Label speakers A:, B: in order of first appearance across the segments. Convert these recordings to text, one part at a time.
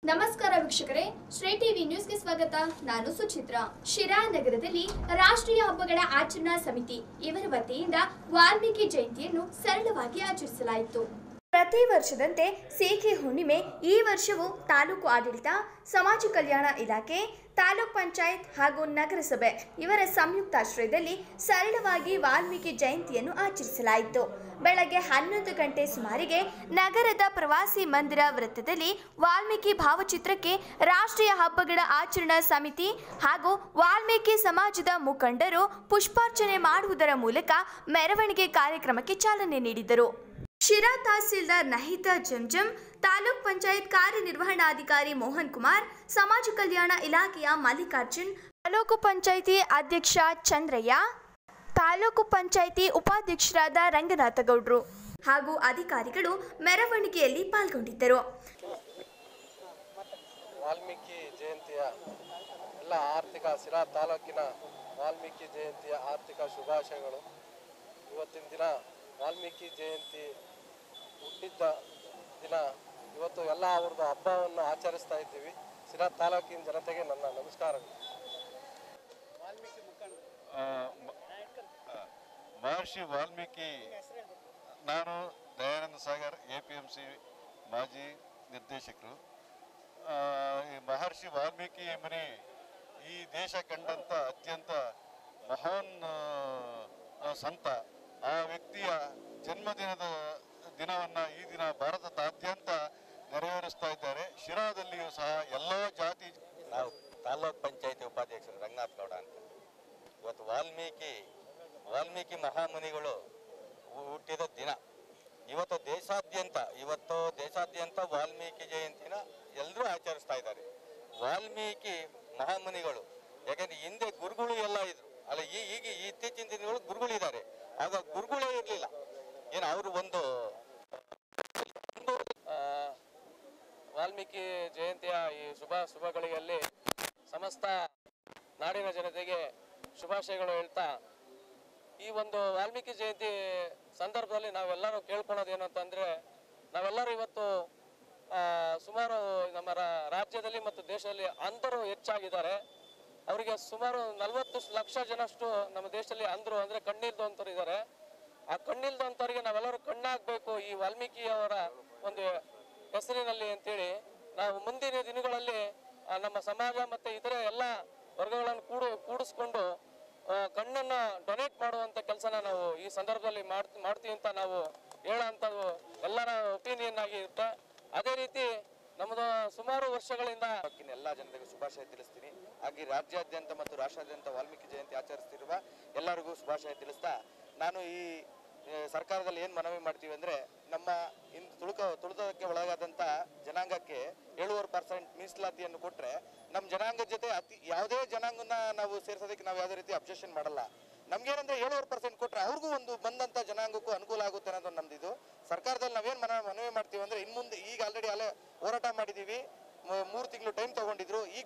A: ನಮಸ್ಕಾರ ವೀಕ್ಷಕರೇ ಶ್ರೀ ಟಿವಿ ನ್ಯೂಸ್ಗೆ ಸ್ವಾಗತ ನಾನು ಸುಚಿತ್ರಾ ಶಿರಾ ನಗರದಲ್ಲಿ ರಾಷ್ಟ್ರೀಯ ಹಬ್ಬಗಳ ಆಚರಣಾ ಸಮಿತಿ ಇವರ ವತಿಯಿಂದ ವಾಲ್ಮೀಕಿ ಜಯಂತಿಯನ್ನು ಸರಳವಾಗಿ ಆಚರಿಸಲಾಯಿತು ಪ್ರತಿ ವರ್ಷದಂತೆ ಸೇಖೆ ಹುಣ್ಣಿಮೆ ಈ ವರ್ಷವೂ ತಾಲೂಕು ಆಡಳಿತ ಸಮಾಜ ಕಲ್ಯಾಣ ಇಲಾಖೆ ತಾಲೂಕ್ ಪಂಚಾಯತ್ ಹಾಗೂ ನಗರಸಭೆ ಇವರ ಸಂಯುಕ್ತಾಶ್ರಯದಲ್ಲಿ ಸರಳವಾಗಿ ವಾಲ್ಮೀಕಿ ಜಯಂತಿಯನ್ನು ಆಚರಿಸಲಾಯಿತು ಬೆಳಗ್ಗೆ ಹನ್ನೊಂದು ಗಂಟೆ ಸುಮಾರಿಗೆ ನಗರದ ಪ್ರವಾಸಿ ಮಂದಿರ ವೃತ್ತದಲ್ಲಿ ವಾಲ್ಮೀಕಿ ಭಾವಚಿತ್ರಕ್ಕೆ ರಾಷ್ಟ್ರೀಯ ಹಬ್ಬಗಳ ಆಚರಣಾ ಸಮಿತಿ ಹಾಗೂ ವಾಲ್ಮೀಕಿ ಸಮಾಜದ ಮುಖಂಡರು ಪುಷ್ಪಾರ್ಚನೆ ಮಾಡುವುದರ ಮೂಲಕ ಮೆರವಣಿಗೆ ಕಾರ್ಯಕ್ರಮಕ್ಕೆ ಚಾಲನೆ ನೀಡಿದರು ಶಿರಾ ತಹಸೀಲ್ದಾರ್ ನಹಿತಾ ಜಂಜಂ ತಾಲೂಕ್ ಪಂಚಾಯತ್ ಕಾರ್ಯನಿರ್ವಹಣಾಧಿಕಾರಿ ಮೋಹನ್ ಕುಮಾರ್ ಸಮಾಜ ಕಲ್ಯಾಣ ಇಲಾಖೆಯ ಮಲ್ಲಿಕಾರ್ಜುನ್ ತಾಲೂಕು ಪಂಚಾಯಿತಿ ಅಧ್ಯಕ್ಷ ಚಂದ್ರಯ್ಯ ತಾಲೂಕು ಪಂಚಾಯಿತಿ ಉಪಾಧ್ಯಕ್ಷರಾದ ರಂಗನಾಥಗೌಡ್ರು ಹಾಗೂ ಅಧಿಕಾರಿಗಳು ಮೆರವಣಿಗೆಯಲ್ಲಿ ಪಾಲ್ಗೊಂಡಿದ್ದರು
B: ವಾಲ್ಮೀಕಿ ಜಯಂತಿಯ ಎಲ್ಲ ಆರ್ಥಿಕ ಸಿರಾ ತಾಲೂಕಿನ ವಾಲ್ಮೀಕಿ ಜಯಂತಿಯ ಆರ್ಥಿಕ ಶುಭಾಶಯಗಳು ಇವತ್ತಿನ ದಿನ ವಾಲ್ಮೀಕಿ ಜಯಂತಿ ಹುಟ್ಟಿದ್ದ ದಿನ ಇವತ್ತು ಎಲ್ಲ ಅವ್ರದ್ದು ಹಬ್ಬವನ್ನು ಆಚರಿಸ್ತಾ ಇದ್ದೀವಿ ಸಿರಾ ತಾಲೂಕಿನ ಜನತೆಗೆ ನನ್ನ ನಮಸ್ಕಾರಗಳು
C: ಆ, ಮ- ಆ, ಮಹರ್ಷಿ ವಾಲ್ಮೀಕಿ ನಾನು Dayananda Sagar A P M C ಮಾಜಿ ನಿರ್ದೇಶಕರು ಆ, ಈ ಮಹರ್ಷಿ ವಾಲ್ಮೀಕಿ ಎಂಬನೇ ಈ ದೇಶ ಕಂಡಂಥ ಅತ್ಯಂತ ಮಹಾನ್ ಆ, ಆ, ಸಂತ ಆ ವ್ಯಕ್ತಿಯ ಜನ್ಮದಿನದ ದಿನವನ್ನು ಈ ದಿನ ಭಾರತದಾದ್ಯಂತ ನೆರವೇರಿಸ್ತಾ ಇದ್ದಾರೆ ಶಿರಾದಲ್ಲಿಯೂ ಸಹ ಎಲ್ಲ ಜಾತಿ
D: ನಾವು ತಾಲೂಕ್ ಪಂಚಾಯತಿ ಉಪಾಧ್ಯಕ್ಷರು ರಂಗನಾಥ್ ಗೌಡ ಅಂತ ಇವತ್ತು ವಾಲ್ಮೀಕಿ ವಾಲ್ಮೀಕಿ ಮಹಾಮುನಿಗಳು ಹು- ಹುಟ್ಟಿದ ದಿನ ಇವತ್ತು ದೇಶಾದ್ಯಂತ ಇವತ್ತು ದೇಶಾದ್ಯಂತ ವಾಲ್ಮೀಕಿ ಜಯಂತಿನ ಎಲ್ಲರೂ ಆಚರಿಸ್ತಾ ಇದ್ದಾರೆ ವಾಲ್ಮೀಕಿ ಮಹಾಮುನಿಗಳು ಯಾಕಂದ್ರೆ ಹಿಂದೆ ಗುರುಗಳು ಎಲ್ಲ ಇದ್ರು ಅಲ್ಲ ಈ ಈಗ ಇತ್ತೀಚಿನ ದಿನಗಳು ಗುರುಗಳಿದ್ದಾರೆ ಆಗ ಗುರುಗಳೇ ಇರಲಿಲ್ಲ ಏನು ಅವರು ಒಂದು
B: ಆ, ವಾಲ್ಮೀಕಿ ಜಯಂತಿಯ ಈ ಶುಭ ಶುಭಗಳಿಗೆಯಲ್ಲಿ ಸಮಸ್ತ ನಾಡಿನ ಜನತೆಗೆ ಶುಭಾಶಯಗಳು ಹೇಳ್ತಾ ಈ ಒಂದು ವಾಲ್ಮೀಕಿ ಜಯಂತಿ ಸಂದರ್ಭದಲ್ಲಿ ನಾವೆಲ್ಲರೂ ಕೇಳ್ಕೊಳ್ಳೋದು ಏನು ಅಂತಂದ್ರೆ ನಾವೆಲ್ಲರೂ ಇವತ್ತು ಆ, ಸುಮಾರು ನಮ್ಮ ರಾ- ರಾಜ್ಯದಲ್ಲಿ ಮತ್ತು ದೇಶದಲ್ಲಿ ಅಂಧರು ಹೆಚ್ಚಾಗಿದ್ದಾರೆ ಅವರಿಗೆ ಸುಮಾರು ನಲವತ್ತು ಲಕ್ಷ ಜನಷ್ಟು ನಮ್ಮ ದೇಶದಲ್ಲಿ ಅಂಧರು ಅಂದ್ರೆ ಕಣ್ಣಿಲ್ದಂತರು ಇದ್ದಾರೆ ಆ ಕಣ್ಣಿಲ್ದಂತವರಿಗೆ ನಾವೆಲ್ಲರೂ ಕಣ್ಣಾಗಬೇಕು ಈ ವಾಲ್ಮೀಕಿ ಅವರ ಒಂದು ಹೆಸರಿನಲ್ಲಿ ಅಂತೇಳಿ ನಾವು ಮುಂದಿನ ದಿನಗಳಲ್ಲಿ ಆ, ನಮ್ಮ ಸಮಾಜ ಮತ್ತೆ ಇತರೆ ಎಲ್ಲ ವರ್ಗಗಳನ್ನು ಕೂಡು ಕೂಡಿಸ್ಕೊಂಡು ಆ, ಕಣ್ಣನ್ನ ಡೊನೇಟ್ ಮಾಡುವಂತ ಕೆಲಸನ ನಾವು ಈ ಸಂದರ್ಭದಲ್ಲಿ ಮಾಡ್ ಮಾಡ್ತೀವಿ ಅಂತ ನಾವು ಹೇಳೋಂಥದ್ದು ಎಲ್ಲರ ಒಪಿನಿಯನ್ ಆಗಿ ಇರುತ್ತೆ ಅದೇ ರೀತಿ ನಮ್ಮದು ಸುಮಾರು ವರ್ಷಗಳಿಂದ
D: ತಾಲೂಕಿನ ಎಲ್ಲ ಜನತೆಗೆ ಶುಭಾಶಯ ತಿಳಿಸ್ತೀನಿ ಹಾಗೆ ರಾಜ್ಯಾದ್ಯಂತ ಮತ್ತು ರಾಷ್ಟ್ರಾದ್ಯಂತ ವಾಲ್ಮೀಕಿ ಜಯಂತಿ ಆಚರಿಸ್ತಿರುವ ಎಲ್ಲರಿಗೂ ಶುಭಾಶಯ ತಿಳಿಸ್ತಾ ನಾನು ಈ ಆ, ಸರ್ಕಾರದಲ್ಲಿ ಏನು ಮನವಿ ಮಾಡ್ತೀವಿ ಅಂದ್ರೆ ನಮ್ಮ ಇಂದು ತುಳುಕ ತುಳಿತಕ್ಕೆ ಒಳಗಾದಂಥ ಜನಾಂಗಕ್ಕೆ ಏಳುವರೆ ಪರ್ಸೆಂಟ್ ಮೀಸಲಾತಿಯನ್ನು ಕೊಟ್ಟರೆ ನಮ್ಮ ಜನಾಂಗದ ಜೊತೆ ಅತಿ ಯಾವುದೇ ಜನಾಂಗನ ನಾವು ಸೇರಿಸೋದಕ್ಕೆ ನಾವು ಯಾವುದೇ ರೀತಿ ಅಬ್ಜೆಕ್ಷನ್ ಮಾಡಲ್ಲ ನಮ್ಗೇನಂದ್ರೆ ಏಳುವರೆ ಪರ್ಸೆಂಟ್ ಕೊಟ್ಟರೆ ಅವ್ರಿಗೂ ಒಂದು ಬಂದಂಥ ಜನಾಂಗಕ್ಕೂ ಅನುಕೂಲ ಆಗುತ್ತೆ ಅನ್ನೋದು ನಮ್ದಿದು ಸರ್ಕಾರದಲ್ಲಿ ನಾವೇನು ಮನ ಮನವಿ ಮಾಡ್ತೀವಿ ಅಂದ್ರೆ ಇನ್ನು ಮುಂದೆ ಈಗ ಆಲ್ರೆಡಿ ಅಲ್ಲೇ ಹೋರಾಟ ಮಾಡಿದ್ದೀವಿ ಮ- ಮೂರು ತಿಂಗಳು ಟೈಮ್ ತಗೊಂಡಿದ್ರು ಈಗ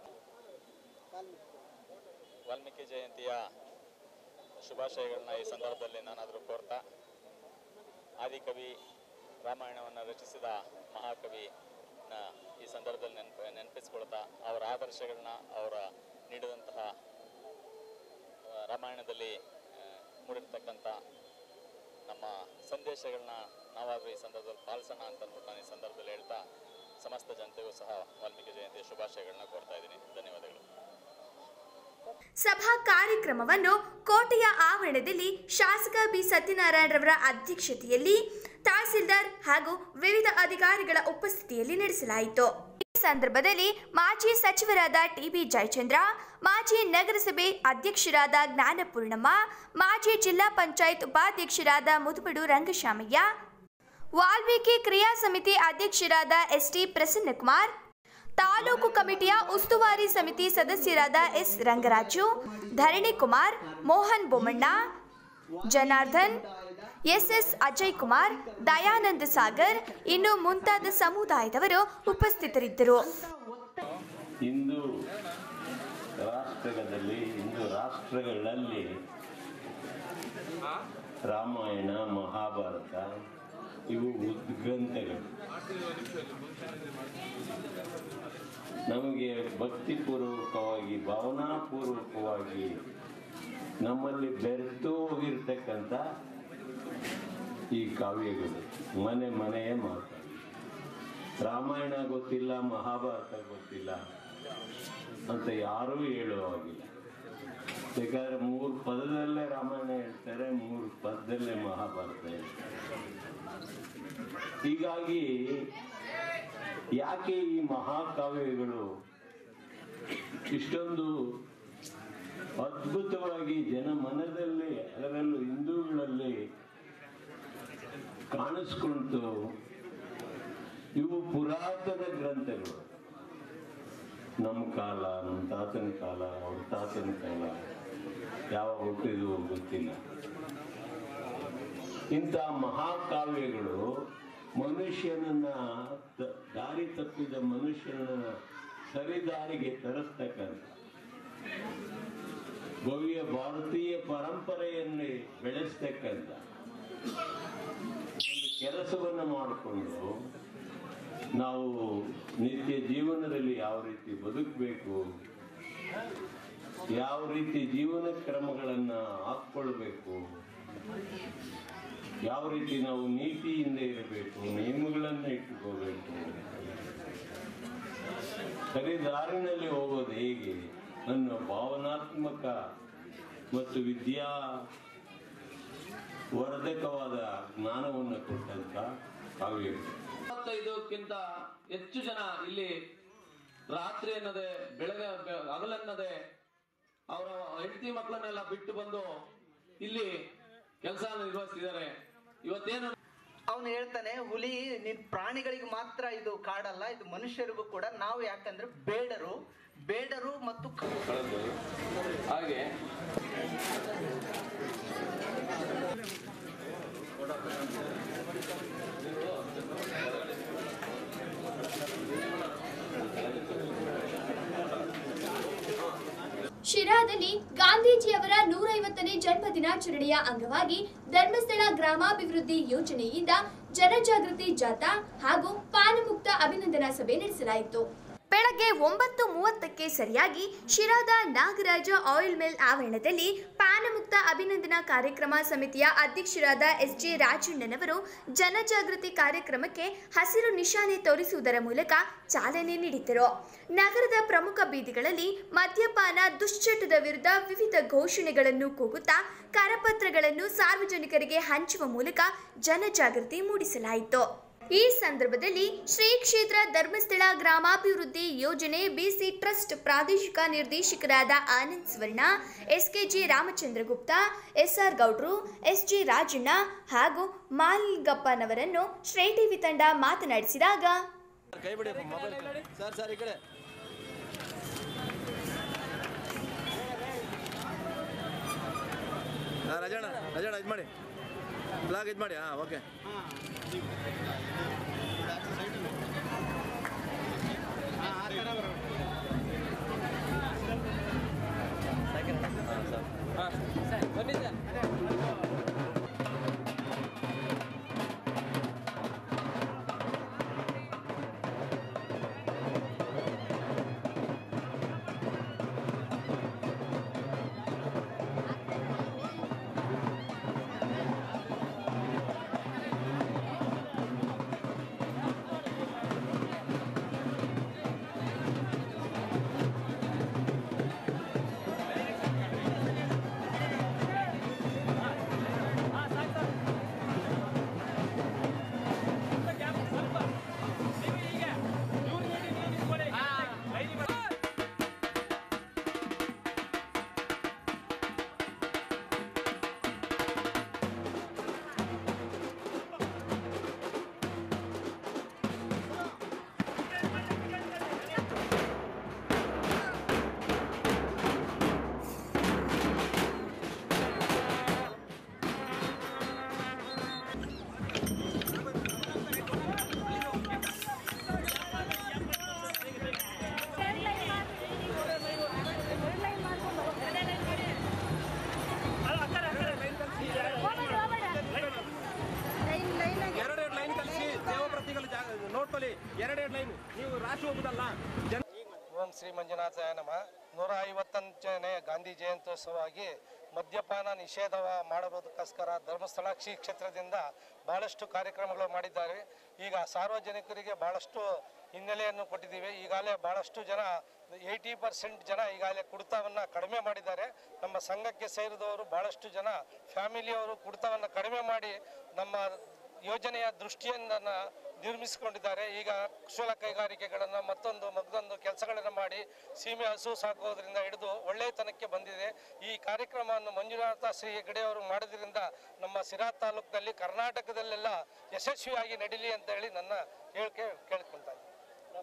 E: ವಾಲ್ಮೀಕಿ ಜಯಂತಿಯ ಶುಭಾಶಯಗಳನ್ನ ಈ ಸಂದರ್ಭದಲ್ಲಿ ನಾನಾದರೂ ಕೋರ್ತಾ ಆದಿಕವಿ ರಾಮಾಯಣವನ್ನು ರಚಿಸಿದ ಮಹಾಕವಿನ ಈ ಸಂದರ್ಭದಲ್ಲಿ ನೆನಪ ನೆನಪಿಸ್ಕೊಳ್ತಾ ಅವರ ಆದರ್ಶಗಳನ್ನ ಅವರ ನೀಡಿದಂತಹ ಆ, ರಾಮಾಯಣದಲ್ಲಿ ಆ, ಮೂಡಿರ್ತಕ್ಕಂಥ ನಮ್ಮ ಸಂದೇಶಗಳನ್ನ ನಾವಾದರೂ ಈ ಸಂದರ್ಭದಲ್ಲಿ ಪಾಲಿಸೋಣ ಅಂತ ಅಂದ್ಬಿಟ್ಟು ನಾನು ಈ ಸಂದರ್ಭದಲ್ಲಿ ಹೇಳ್ತಾ ಸಮಸ್ತ ಜನತೆಗೂ ಸಹ ವಾಲ್ಮೀಕಿ ಜಯಂತಿಯ ಶುಭಾಶಯಗಳನ್ನ ಕೋರ್ತಾ ಇದ್ದೀನಿ ಧನ್ಯವಾದಗಳು
A: ಸಭಾ ಕಾರ್ಯಕ್ರಮವನ್ನು ಕೋಟೆಯ ಆವರಣದಲ್ಲಿ ಶಾಸಕ ಬಿ ಸತ್ಯನಾರಾಯಣರವರ ಅಧ್ಯಕ್ಷತೆಯಲ್ಲಿ ತಹಸೀಲ್ದಾರ್ ಹಾಗೂ ವಿವಿಧ ಅಧಿಕಾರಿಗಳ ಉಪಸ್ಥಿತಿಯಲ್ಲಿ ನಡೆಸಲಾಯಿತು ಈ ಸಂದರ್ಭದಲ್ಲಿ ಮಾಜಿ ಸಚಿವರಾದ ಟಿಬಿ ಜಯಚಂದ್ರ ಮಾಜಿ ನಗರಸಭೆ ಅಧ್ಯಕ್ಷರಾದ ಜ್ಞಾನಪೂರ್ಣಮ್ಮ ಮಾಜಿ ಜಿಲ್ಲಾ ಪಂಚಾಯತ್ ಉಪಾಧ್ಯಕ್ಷರಾದ ಮುದುಬಡು ರಂಗಶಾಮಯ್ಯ ವಾಲ್ಮೀಕಿ ಕ್ರಿಯಾ ಸಮಿತಿ ಅಧ್ಯಕ್ಷರಾದ ಎಸ್ಟಿ ಪ್ರಸನ್ನಕುಮಾರ್ ತಾಲೂಕು ಕಮಿಟಿಯ ಉಸ್ತುವಾರಿ ಸಮಿತಿ ಸದಸ್ಯರಾದ ಎಸ್ ರಂಗರಾಜು ಧರಣಿ ಕುಮಾರ್ ಮೋಹನ್ ಬೊಮ್ಮಣ್ಣ ಜನಾರ್ದನ್ ಎಸ್ಎಸ್ ಅಜಯ್ ಕುಮಾರ್ ದಯಾನಂದ ಸಾಗರ್ ಇನ್ನು ಮುಂತಾದ ಸಮುದಾಯದವರು ಉಪಸ್ಥಿತರಿದ್ದರು
F: ಹಿಂದೂ ರಾಷ್ಟ್ರದಲ್ಲಿ ಹಿಂದೂ ರಾಷ್ಟ್ರಗಳಲ್ಲಿ ರಾಮಾಯಣ ಮಹಾಭಾರತ ಇವು ಉದ್ಗ್ರಂಥಗಳು ಭಕ್ತಿಪೂರ್ವಕವಾಗಿ ಭಾವನಾಪೂರ್ವಕವಾಗಿ ನಮ್ಮಲ್ಲಿ ಬೆರೆತು ಹೋಗಿರ್ತಕ್ಕಂಥ ಈ ಕಾವ್ಯಗಳು ಮನೆ ಮನೆಯ ಮಾತು ರಾಮಾಯಣ ಗೊತ್ತಿಲ್ಲ ಮಹಾಭಾರತ ಗೊತ್ತಿಲ್ಲ ಅಂತ ಯಾರೂ ಹೇಳುವಾಗಿಲ್ಲ ಬೇಕಾದ್ರೆ ಮೂರು ಪದದಲ್ಲೇ ರಾಮಾಯಣ ಹೇಳ್ತಾರೆ ಮೂರು ಪದದಲ್ಲೇ ಮಹಾಭಾರತ ಹೇಳ್ತಾರೆ ಹೀಗಾಗಿ ಯಾಕೆ ಈ ಮಹಾಕಾವ್ಯಗಳು ಇಷ್ಟೊಂದು ಅದ್ಭುತವಾಗಿ ಜನ ಮನದಲ್ಲಿ ಅದರಲ್ಲೂ ಹಿಂದೂಗಳಲ್ಲಿ ಕಾಣಿಸ್ಕೊಂತು ಇವು ಪುರಾತನ ಗ್ರಂಥಗಳು ನಮ್ಮ ಕಾಲ ನಮ್ಮ ತಾತನ ಕಾಲ ಅವ್ರ ತಾತನ ಕಾಲ ಯಾವಾಗ ಹುಟ್ಟಿದ್ವು ಗೊತ್ತಿಲ್ಲ ಇಂಥ ಮಹಾಕಾವ್ಯಗಳು ಮನುಷ್ಯನನ್ನ ತ- ದಾರಿ ತಪ್ಪಿದ ಮನುಷ್ಯನನ್ನ ಸರಿದಾರಿಗೆ ತರಿಸ್ತಕ್ಕಂಥ ಭವ್ಯ ಭಾರತೀಯ ಪರಂಪರೆಯನ್ನೇ ಬೆಳೆಸ್ತಕ್ಕಂಥ ಒಂದು ಕೆಲಸವನ್ನು ಮಾಡಿಕೊಂಡು ನಾವು ನಿತ್ಯ ಜೀವನದಲ್ಲಿ ಯಾವ ರೀತಿ ಬದುಕಬೇಕು ಯಾವ ರೀತಿ ಜೀವನ ಕ್ರಮಗಳನ್ನು ಹಾಕ್ಕೊಳ್ಬೇಕು ಯಾವ ರೀತಿ ನಾವು ನೀತಿಯಿಂದ ಇರಬೇಕು ನಿಯಮಗಳನ್ನು ಇಟ್ಟುಕೋಬೇಕು ಸರಿ ದಾರಿನಲ್ಲಿ ಹೋಗೋದು ಹೇಗೆ ಅನ್ನೋ ಭಾವನಾತ್ಮಕ ಮತ್ತು ವಿದ್ಯಾ ವರ್ಧಕವಾದ ಜ್ಞಾನವನ್ನು ಕೊಟ್ಟಂತ ಕಾವ್ಯಗಳು
B: ಇಪ್ಪತ್ತೈದಕ್ಕಿಂತ ಹೆಚ್ಚು ಜನ ಇಲ್ಲಿ ರಾತ್ರಿ ಅನ್ನದೆ ಬೆಳಗ್ಗೆ ಬೆ- ಹಗಲನ್ನದೆ ಅವರ ಹೆಂಡತಿ ಮಕ್ಕಳನ್ನೆಲ್ಲ ಬಿಟ್ಟು ಬಂದು ಇಲ್ಲಿ ಕೆಲಸ ನಿರ್ವಹಿಸ್ತಿದ್ದಾರೆ ಇವತ್ತೇನು
G: ಅವನು ಹೇಳ್ತಾನೆ ಹುಲಿ ನಿನ್ ಪ್ರಾಣಿಗಳಿಗೆ ಮಾತ್ರ ಇದು ಕಾಡಲ್ಲ ಇದು ಮನುಷ್ಯರಿಗೂ ಕೂಡ ನಾವು ಯಾಕಂದ್ರೆ ಬೇಡರು ಬೇಡರು ಮತ್ತು ಕ-
B: ಕಳೆದು ಹಾಗೆ
A: ಶಿರಾದಲ್ಲಿ ಗಾಂಧೀಜಿಯವರ ನೂರೈವತ್ತನೇ ಜನ್ಮ ದಿನಾಚರಣೆಯ ಅಂಗವಾಗಿ ಧರ್ಮಸ್ಥಳ ಗ್ರಾಮಾಭಿವೃದ್ಧಿ ಯೋಜನೆಯಿಂದ ಜನಜಾಗೃತಿ ಜಾಥಾ ಹಾಗೂ ಪಾನಮುಕ್ತ ಅಭಿನಂದನಾ ಸಭೆ ನಡೆಸಲಾಯಿತು ಬೆಳಗ್ಗೆ ಒಂಬತ್ತು ಮೂವತ್ತಕ್ಕೆ ಸರಿಯಾಗಿ ಶಿರಾದ ನಾಗರಾಜ ಆಯಿಲ್ ಮಿಲ್ ಆವರಣದಲ್ಲಿ ಪಾನಮುಕ್ತ ಅಭಿನಂದನಾ ಕಾರ್ಯಕ್ರಮ ಸಮಿತಿಯ ಅಧ್ಯಕ್ಷರಾದ ಎಸ್ ಜೆ ರಾಜಣ್ಣನವರು ಜನಜಾಗೃತಿ ಕಾರ್ಯಕ್ರಮಕ್ಕೆ ಹಸಿರು ನಿಶಾನೆ ತೋರಿಸುವುದರ ಮೂಲಕ ಚಾಲನೆ ನೀಡಿದರು ನಗರದ ಪ್ರಮುಖ ಬೀದಿಗಳಲ್ಲಿ ಮದ್ಯಪಾನ ದುಶ್ಚಟದ ವಿರುದ್ಧ ವಿವಿಧ ಘೋಷಣೆಗಳನ್ನು ಕೂಗುತ್ತಾ ಕರಪತ್ರಗಳನ್ನು ಸಾರ್ವಜನಿಕರಿಗೆ ಹಂಚುವ ಮೂಲಕ ಜನಜಾಗೃತಿ ಮೂಡಿಸಲಾಯಿತು ಈ ಸಂದರ್ಭದಲ್ಲಿ ಶ್ರೀ ಕ್ಷೇತ್ರ ಧರ್ಮಸ್ಥಳ ಗ್ರಾಮಾಭಿವೃದ್ಧಿ ಯೋಜನೆ ಬಿಸಿ ಟ್ರಸ್ಟ್ ಪ್ರಾದೇಶಿಕ ನಿರ್ದೇಶಕರಾದ ಆನಂದ್ ಸ್ವರ್ಣ ಎಸ್ಕೆಜಿ ರಾಮಚಂದ್ರಗುಪ್ತ ಎಸ್ಆರ್ ಗೌಡ್ರು ಎಸ್ಜಿ ರಾಜಣ್ಣ ಹಾಗೂ ಮಾಲ್ಗಪ್ಪನವರನ್ನು ಶ್ರೀ ಟಿವಿ ತಂಡ ಮಾತನಾಡಿಸಿದಾಗ
D: ಕೈ ಬಿಡಿ ಮೊಬೈಲ್ ಸರ್ ಸರ್ ಈ ಕಡೆ ರಜಣ ರಜಣ ಇದು ಮಾಡಿ ಬ್ಲಾಗ್ ಇದು ಮಾಡಿ ಹಾಂ ಓಕೆ
H: ಎರಡೆರಡು ಲೈನ್ ಕಲಿಸಿ ದೇವಪ್ರತಿಗಳು ನೋಡ್ಕೊಳ್ಳಿ ಎರಡೆರಡು ಲೈನ್ ನೀವು ರಾಶಿ ಹೋಗುದಲ್ಲ ಜನ
B: ಓಂ ಶ್ರೀ ಮಂಜುನಾಥಾಯ ನಮ ನೂರ ಐವತ್ತಂಚನೇ ಗಾಂಧಿ ಜಯಂತ್ಯೋತ್ಸವವಾಗಿ ಮದ್ಯಪಾನ ನಿಷೇಧ ಮಾಡುವುದಕ್ಕೋಸ್ಕರ ಧರ್ಮಸ್ಥಳ ಶ್ರೀ ಕ್ಷೇತ್ರದಿಂದ ಭಾಳಷ್ಟು ಕಾರ್ಯಕ್ರಮಗಳು ಮಾಡಿದ್ದಾರೆ ಈಗ ಸಾರ್ವಜನಿಕರಿಗೆ ಭಾಳಷ್ಟು ಹಿನ್ನೆಲೆಯನ್ನು ಕೊಟ್ಟಿದ್ದೀವಿ ಈಗಾಗಲೇ ಭಾಳಷ್ಟು ಜನ ಏಯ್ಟಿ ಪರ್ಸೆಂಟ್ ಜನ ಈಗಾಗಲೇ ಕುಡಿತವನ್ನು ಕಡಿಮೆ ಮಾಡಿದ್ದಾರೆ ನಮ್ಮ ಸಂಘಕ್ಕೆ ಸೇರಿದವರು ಭಾಳಷ್ಟು ಜನ ಫ್ಯಾಮಿಲಿಯವರು ಕುಡಿತವನ್ನು ಕಡಿಮೆ ಮಾಡಿ ನಮ್ಮ ಯೋಜನೆಯ ದೃಷ್ಟಿಯಿಂದ ನಿರ್ಮಿಸಿಕೊಂಡಿದ್ದಾರೆ ಈಗ ಕುಶಲ ಕೈಗಾರಿಕೆಗಳನ್ನು ಮತ್ತೊಂದು ಮತ್ತೊಂದು ಕೆಲಸಗಳನ್ನು ಮಾಡಿ ಸೀಮೆ ಹಸು ಸಾಕೋದ್ರಿಂದ ಹಿಡಿದು ಒಳ್ಳೆಯತನಕ್ಕೆ ಬಂದಿದೆ ಈ ಕಾರ್ಯಕ್ರಮವನ್ನು ಮಂಜುನಾಥ ಶ್ರೀ ಹೆಗಡೆಯವರು ಮಾಡೋದ್ರಿಂದ ನಮ್ಮ ಸಿರಾ ತಾಲೂಕಿನಲ್ಲಿ ಕರ್ನಾಟಕದಲ್ಲೆಲ್ಲ ಯಶಸ್ವಿಯಾಗಿ ನಡೀಲಿ ಅಂತ ಹೇಳಿ ನನ್ನ ಹೇಳಿಕೆ ಕೇಳ್ಕೊತಾ ಇದ್ದೀನಿ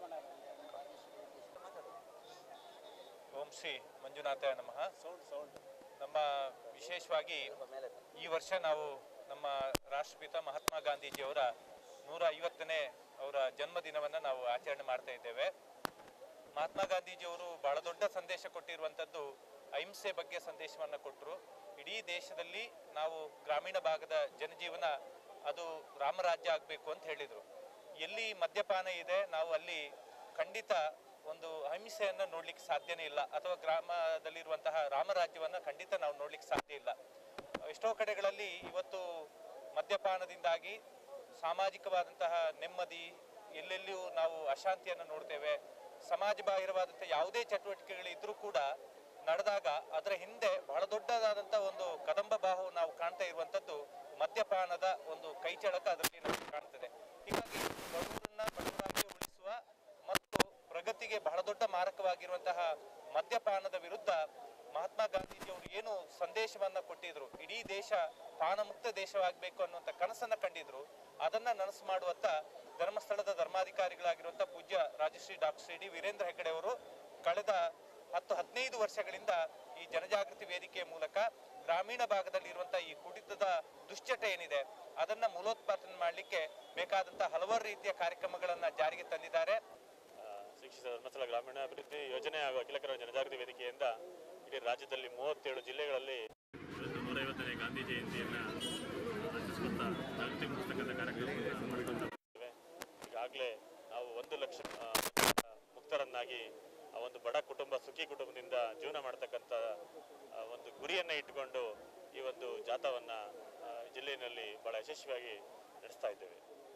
H: ಓಂ ಶ್ರೀ ಮಂಜುನಾಥಾಯ ನಮಃ ನಮ್ಮ ವಿಶೇಷವಾಗಿ ಈ ವರ್ಷ ನಾವು ನಮ್ಮ ರಾಷ್ಟ್ರಪಿತ ಮಹಾತ್ಮ ಗಾಂಧೀಜಿಯವರ ನೂರ ಐವತ್ತನೇ ಅವರ ಜನ್ಮದಿನವನ್ನು ನಾವು ಆಚರಣೆ ಮಾಡ್ತಾ ಇದ್ದೇವೆ ಮಹಾತ್ಮ ಗಾಂಧೀಜಿಯವರು ಬಹಳ ದೊಡ್ಡ ಸಂದೇಶ ಕೊಟ್ಟಿರುವಂಥದ್ದು ಅಹಿಂಸೆ ಬಗ್ಗೆ ಸಂದೇಶವನ್ನು ಕೊಟ್ಟರು ಇಡೀ ದೇಶದಲ್ಲಿ ನಾವು ಗ್ರಾಮೀಣ ಭಾಗದ ಜನಜೀವನ ಅದು ರಾಮರಾಜ್ಯ ಆಗಬೇಕು ಅಂತ ಹೇಳಿದರು ಎಲ್ಲಿ ಮದ್ಯಪಾನ ಇದೆ ನಾವು ಅಲ್ಲಿ ಖಂಡಿತ ಒಂದು ಅಹಿಂಸೆಯನ್ನು ನೋಡ್ಲಿಕ್ಕೆ ಸಾಧ್ಯನೇ ಇಲ್ಲ ಅಥವಾ ಗ್ರಾಮದಲ್ಲಿರುವಂತಹ ರಾಮರಾಜ್ಯವನ್ನು ಖಂಡಿತ ನಾವು ನೋಡ್ಲಿಕ್ಕೆ ಸಾಧ್ಯ ಇಲ್ಲ ಎಷ್ಟೋ ಕಡೆಗಳಲ್ಲಿ ಇವತ್ತು ಮದ್ಯಪಾನದಿಂದಾಗಿ ಸಾಮಾಜಿಕವಾದಂತಹ ನೆಮ್ಮದಿ ಎಲ್ಲೆಲ್ಲಿಯೂ ನಾವು ಅಶಾಂತಿಯನ್ನು ನೋಡ್ತೇವೆ ಸಮಾಜ ಬಾಹಿರವಾದಂಥ ಯಾವುದೇ ಚಟುವಟಿಕೆಗಳು ಇದ್ರೂ ಕೂಡ ನಡೆದಾಗ ಅದರ ಹಿಂದೆ ಬಹಳ ದೊಡ್ಡದಾದಂಥ ಒಂದು ಕದಂಬ ಬಾಹು ನಾವು ಕಾಣ್ತಾ ಇರುವಂಥದ್ದು ಮದ್ಯಪಾನದ ಒಂದು ಕೈಚಳಕ ಅದರಲ್ಲಿ ನಮಗೆ ಕಾಣ್ತದೆ ಹೀಗಾಗಿ ಬಡವರನ್ನ ಬಡವರಾಗಿ ಉಳಿಸುವ ಮತ್ತು ಪ್ರಗತಿಗೆ ಬಹಳ ದೊಡ್ಡ ಮಾರಕವಾಗಿರುವಂತಹ ಮದ್ಯಪಾನದ ವಿರುದ್ಧ ಮಹಾತ್ಮ ಗಾಂಧೀಜಿಯವರು ಏನು ಸಂದೇಶವನ್ನ ಕೊಟ್ಟಿದ್ರು ಇಡೀ ದೇಶ ಪಾನಮುಕ್ತ ದೇಶವಾಗಬೇಕು ಅನ್ನುವಂಥ ಕನಸನ್ನ ಕಂಡಿದ್ರು ಅದನ್ನ ನನಸು ಮಾಡುವತ್ತ ಧರ್ಮಸ್ಥಳದ ಧರ್ಮಾಧಿಕಾರಿಗಳಾಗಿರುವಂಥ ಪೂಜ್ಯ ರಾಜಶ್ರೀ ಡಾಕ್ಟರ್ ಶ್ರೀ ಡಿ ವೀರೇಂದ್ರ ಹೆಗಡೆ ಅವರು ಕಳೆದ ಹತ್ತು ಹದಿನೈದು ವರ್ಷಗಳಿಂದ ಈ ಜನಜಾಗೃತಿ ವೇದಿಕೆಯ ಮೂಲಕ ಗ್ರಾಮೀಣ ಭಾಗದಲ್ಲಿ ಇರುವಂತಹ ಈ ಕುಡಿತದ ದುಶ್ಚಟ ಏನಿದೆ ಅದನ್ನ ಮೂಲೋತ್ಪಾದನೆ ಮಾಡಲಿಕ್ಕೆ ಬೇಕಾದಂತಹ ಹಲವಾರು ರೀತಿಯ ಕಾರ್ಯಕ್ರಮಗಳನ್ನ ಜಾರಿಗೆ ತಂದಿದ್ದಾರೆ
E: ಶಿಕ್ಷಿತ ಧರ್ಮಸ್ಥಳ ಗ್ರಾಮೀಣಾಭಿವೃದ್ಧಿ ಯೋಜನೆ ಹಾಗೂ ಅಖಿಲ ಕನ್ನಡ ಜನಜಾಗೃತಿ ವೇದಿಕೆಯಿಂದ ಇಡೀ ರಾಜ್ಯದಲ್ಲಿ ಮೂವತ್ತೇಳು ಜಿಲ್ಲೆಗಳಲ್ಲಿ ಇವತ್ತು ನೂರೈವತ್ತನೇ ಗಾಂಧಿ ಜಯಂತಿಯನ್ನು ಆಚರಿಸ್ಕೊತಾ ಜಾಗೃತಿ ಮೂಡಿಸ್ತಕ್ಕಂಥ ಕಾರ್ಯಕ್ರಮವನ್ನು ಮಾಡ್ಕೊತಾ ಇದ್ದೇವೆ ಈಗಾಗಲೇ ನಾವು ಒಂದು ಲಕ್ಷ ಆ, ಮುಕ್ತರನ್ನಾಗಿ ಆ ಒಂದು ಬಡ ಕುಟುಂಬ ಸುಖಿ ಕುಟುಂಬದಿಂದ ಜೀವನ ಮಾಡ್ತಕ್ಕಂಥ ಆ, ಒಂದು ಗುರಿಯನ್ನು ಇಟ್ಟುಕೊಂಡು ಈ ಒಂದು ಜಾಥಾವನ್ನು ಆ, ಜಿಲ್ಲೆಯಲ್ಲಿ ಬಹಳ ಯಶಸ್ವಿಯಾಗಿ ನಡೆಸ್ತಾ ಇದ್ದೇವೆ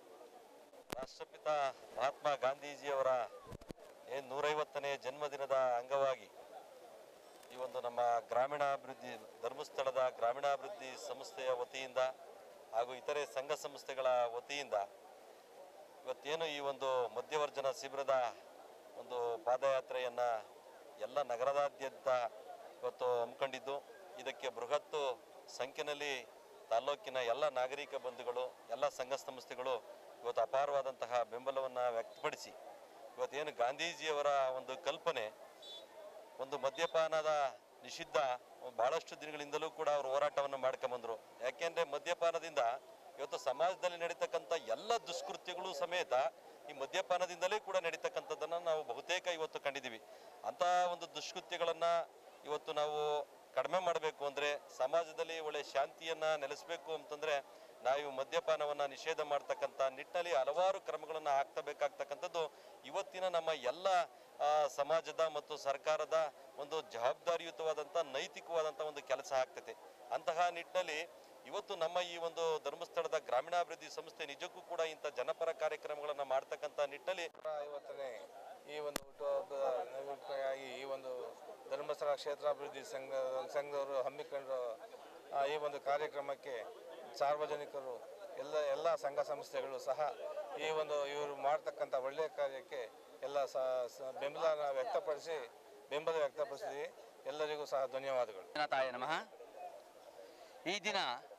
C: ರಾಷ್ಟ್ರಪಿತ ಮಹಾತ್ಮ ಗಾಂಧೀಜಿಯವರ ಏನು ನೂರೈವತ್ತನೇ ಜನ್ಮದಿನದ ಅಂಗವಾಗಿ ಈ ಒಂದು ನಮ್ಮ ಗ್ರಾಮೀಣಾಭಿವೃದ್ಧಿ ಧರ್ಮಸ್ಥಳದ ಗ್ರಾಮೀಣಾಭಿವೃದ್ಧಿ ಸಂಸ್ಥೆಯ ವತಿಯಿಂದ ಹಾಗೂ ಇತರೆ ಸಂಘ ಸಂಸ್ಥೆಗಳ ವತಿಯಿಂದ ಇವತ್ತೇನು ಈ ಒಂದು ಮಧ್ಯವರ್ಜನ ಶಿಬಿರದ ಒಂದು ಪಾದಯಾತ್ರೆಯನ್ನು ಎಲ್ಲ ನಗರದಾದ್ಯಂತ ಇವತ್ತು ಹಮ್ಮಿಕೊಂಡಿದ್ದು ಇದಕ್ಕೆ ಬೃಹತ್ ಸಂಖ್ಯೆಯಲ್ಲಿ ತಾಲ್ಲೂಕಿನ ಎಲ್ಲ ನಾಗರಿಕ ಬಂಧುಗಳು ಎಲ್ಲ ಸಂಘ ಸಂಸ್ಥೆಗಳು ಇವತ್ತು ಅಪಾರವಾದಂತಹ ಬೆಂಬಲವನ್ನು ವ್ಯಕ್ತಪಡಿಸಿ ಇವತ್ತೇನು ಗಾಂಧೀಜಿಯವರ ಒಂದು ಕಲ್ಪನೆ ಒಂದು ಮದ್ಯಪಾನದ ನಿಷಿದ್ಧ ಬಹಳಷ್ಟು ದಿನಗಳಿಂದಲೂ ಕೂಡ ಅವರು ಹೋರಾಟವನ್ನು ಮಾಡ್ಕೊಂಬಂದ್ರು ಯಾಕೆಂದ್ರೆ ಮದ್ಯಪಾನದಿಂದ ಇವತ್ತು ಸಮಾಜದಲ್ಲಿ ನಡೀತಕ್ಕಂಥ ಎಲ್ಲ ದುಷ್ಕೃತ್ಯಗಳು ಸಮೇತ ಈ ಮದ್ಯಪಾನದಿಂದಲೇ ಕೂಡ ನಡೀತಕ್ಕಂಥದ್ದನ್ನು ನಾವು ಬಹುತೇಕ ಇವತ್ತು ಕಂಡಿದ್ದೀವಿ ಅಂತಹ ಒಂದು ದುಷ್ಕೃತ್ಯಗಳನ್ನ ಇವತ್ತು ನಾವು ಕಡಿಮೆ ಮಾಡಬೇಕು ಅಂದ್ರೆ ಸಮಾಜದಲ್ಲಿ ಒಳ್ಳೆ ಶಾಂತಿಯನ್ನ ನೆಲೆಸಬೇಕು ಅಂತಂದ್ರೆ ನಾವು ಮದ್ಯಪಾನವನ್ನ ನಿಷೇಧ ಮಾಡ್ತಕ್ಕಂಥ ನಿಟ್ಟಿನಲ್ಲಿ ಹಲವಾರು ಕ್ರಮಗಳನ್ನ ಹಾಕ್ತಬೇಕಾಗ್ತಕ್ಕಂಥದ್ದು ಇವತ್ತಿನ ನಮ್ಮ ಎಲ್ಲ ಆ, ಸಮಾಜದ ಮತ್ತು ಸರ್ಕಾರದ ಒಂದು ಜವಾಬ್ದಾರಿಯುತವಾದಂಥ ನೈತಿಕವಾದಂಥ ಒಂದು ಕೆಲಸ ಆಗ್ತೈತೆ ಅಂತಹ ನಿಟ್ಟಿನಲ್ಲಿ ಇವತ್ತು ನಮ್ಮ ಈ ಒಂದು ಧರ್ಮಸ್ಥಳದ ಗ್ರಾಮೀಣಾಭಿವೃದ್ಧಿ ಸಂಸ್ಥೆ ನಿಜಕ್ಕೂ ಕೂಡ ಇಂಥ ಜನಪರ ಕಾರ್ಯಕ್ರಮಗಳನ್ನು ಮಾಡ್ತಕ್ಕಂಥ ನಿಟ್ಟಿನಲ್ಲಿ
B: ಐವತ್ತನೇ ಈ ಒಂದು ಹುಟ್ಟುಹಬ್ಬದ ನಿಮಿತ್ತವಾಗಿ ಈ ಒಂದು ಧರ್ಮಸ್ಥಳ ಕ್ಷೇತ್ರಾಭಿವೃದ್ಧಿ ಸಂಘ ಸಂಘದವರು ಹಮ್ಮಿಕೊಂಡ ಆ, ಈ ಒಂದು ಕಾರ್ಯಕ್ರಮಕ್ಕೆ ಸಾರ್ವಜನಿಕರು ಎಲ್ಲ ಎಲ್ಲ ಸಂಘ ಸಂಸ್ಥೆಗಳು ಸಹ ಈ ಒಂದು ಇವರು ಮಾಡ್ತಕ್ಕಂಥ ಒಳ್ಳೆಯ ಕಾರ್ಯಕ್ಕೆ ಎಲ್ಲ ಸ ಸ- ಬೆಂಬಲ ವ್ಯಕ್ತಪಡಿಸಿ ಬೆಂಬಲ ವ್ಯಕ್ತಪಡಿಸಿ ಎಲ್ಲರಿಗೂ ಸಹ ಧನ್ಯವಾದಗಳು
I: ತಾಯ ನಮಃ ಈ ದಿನ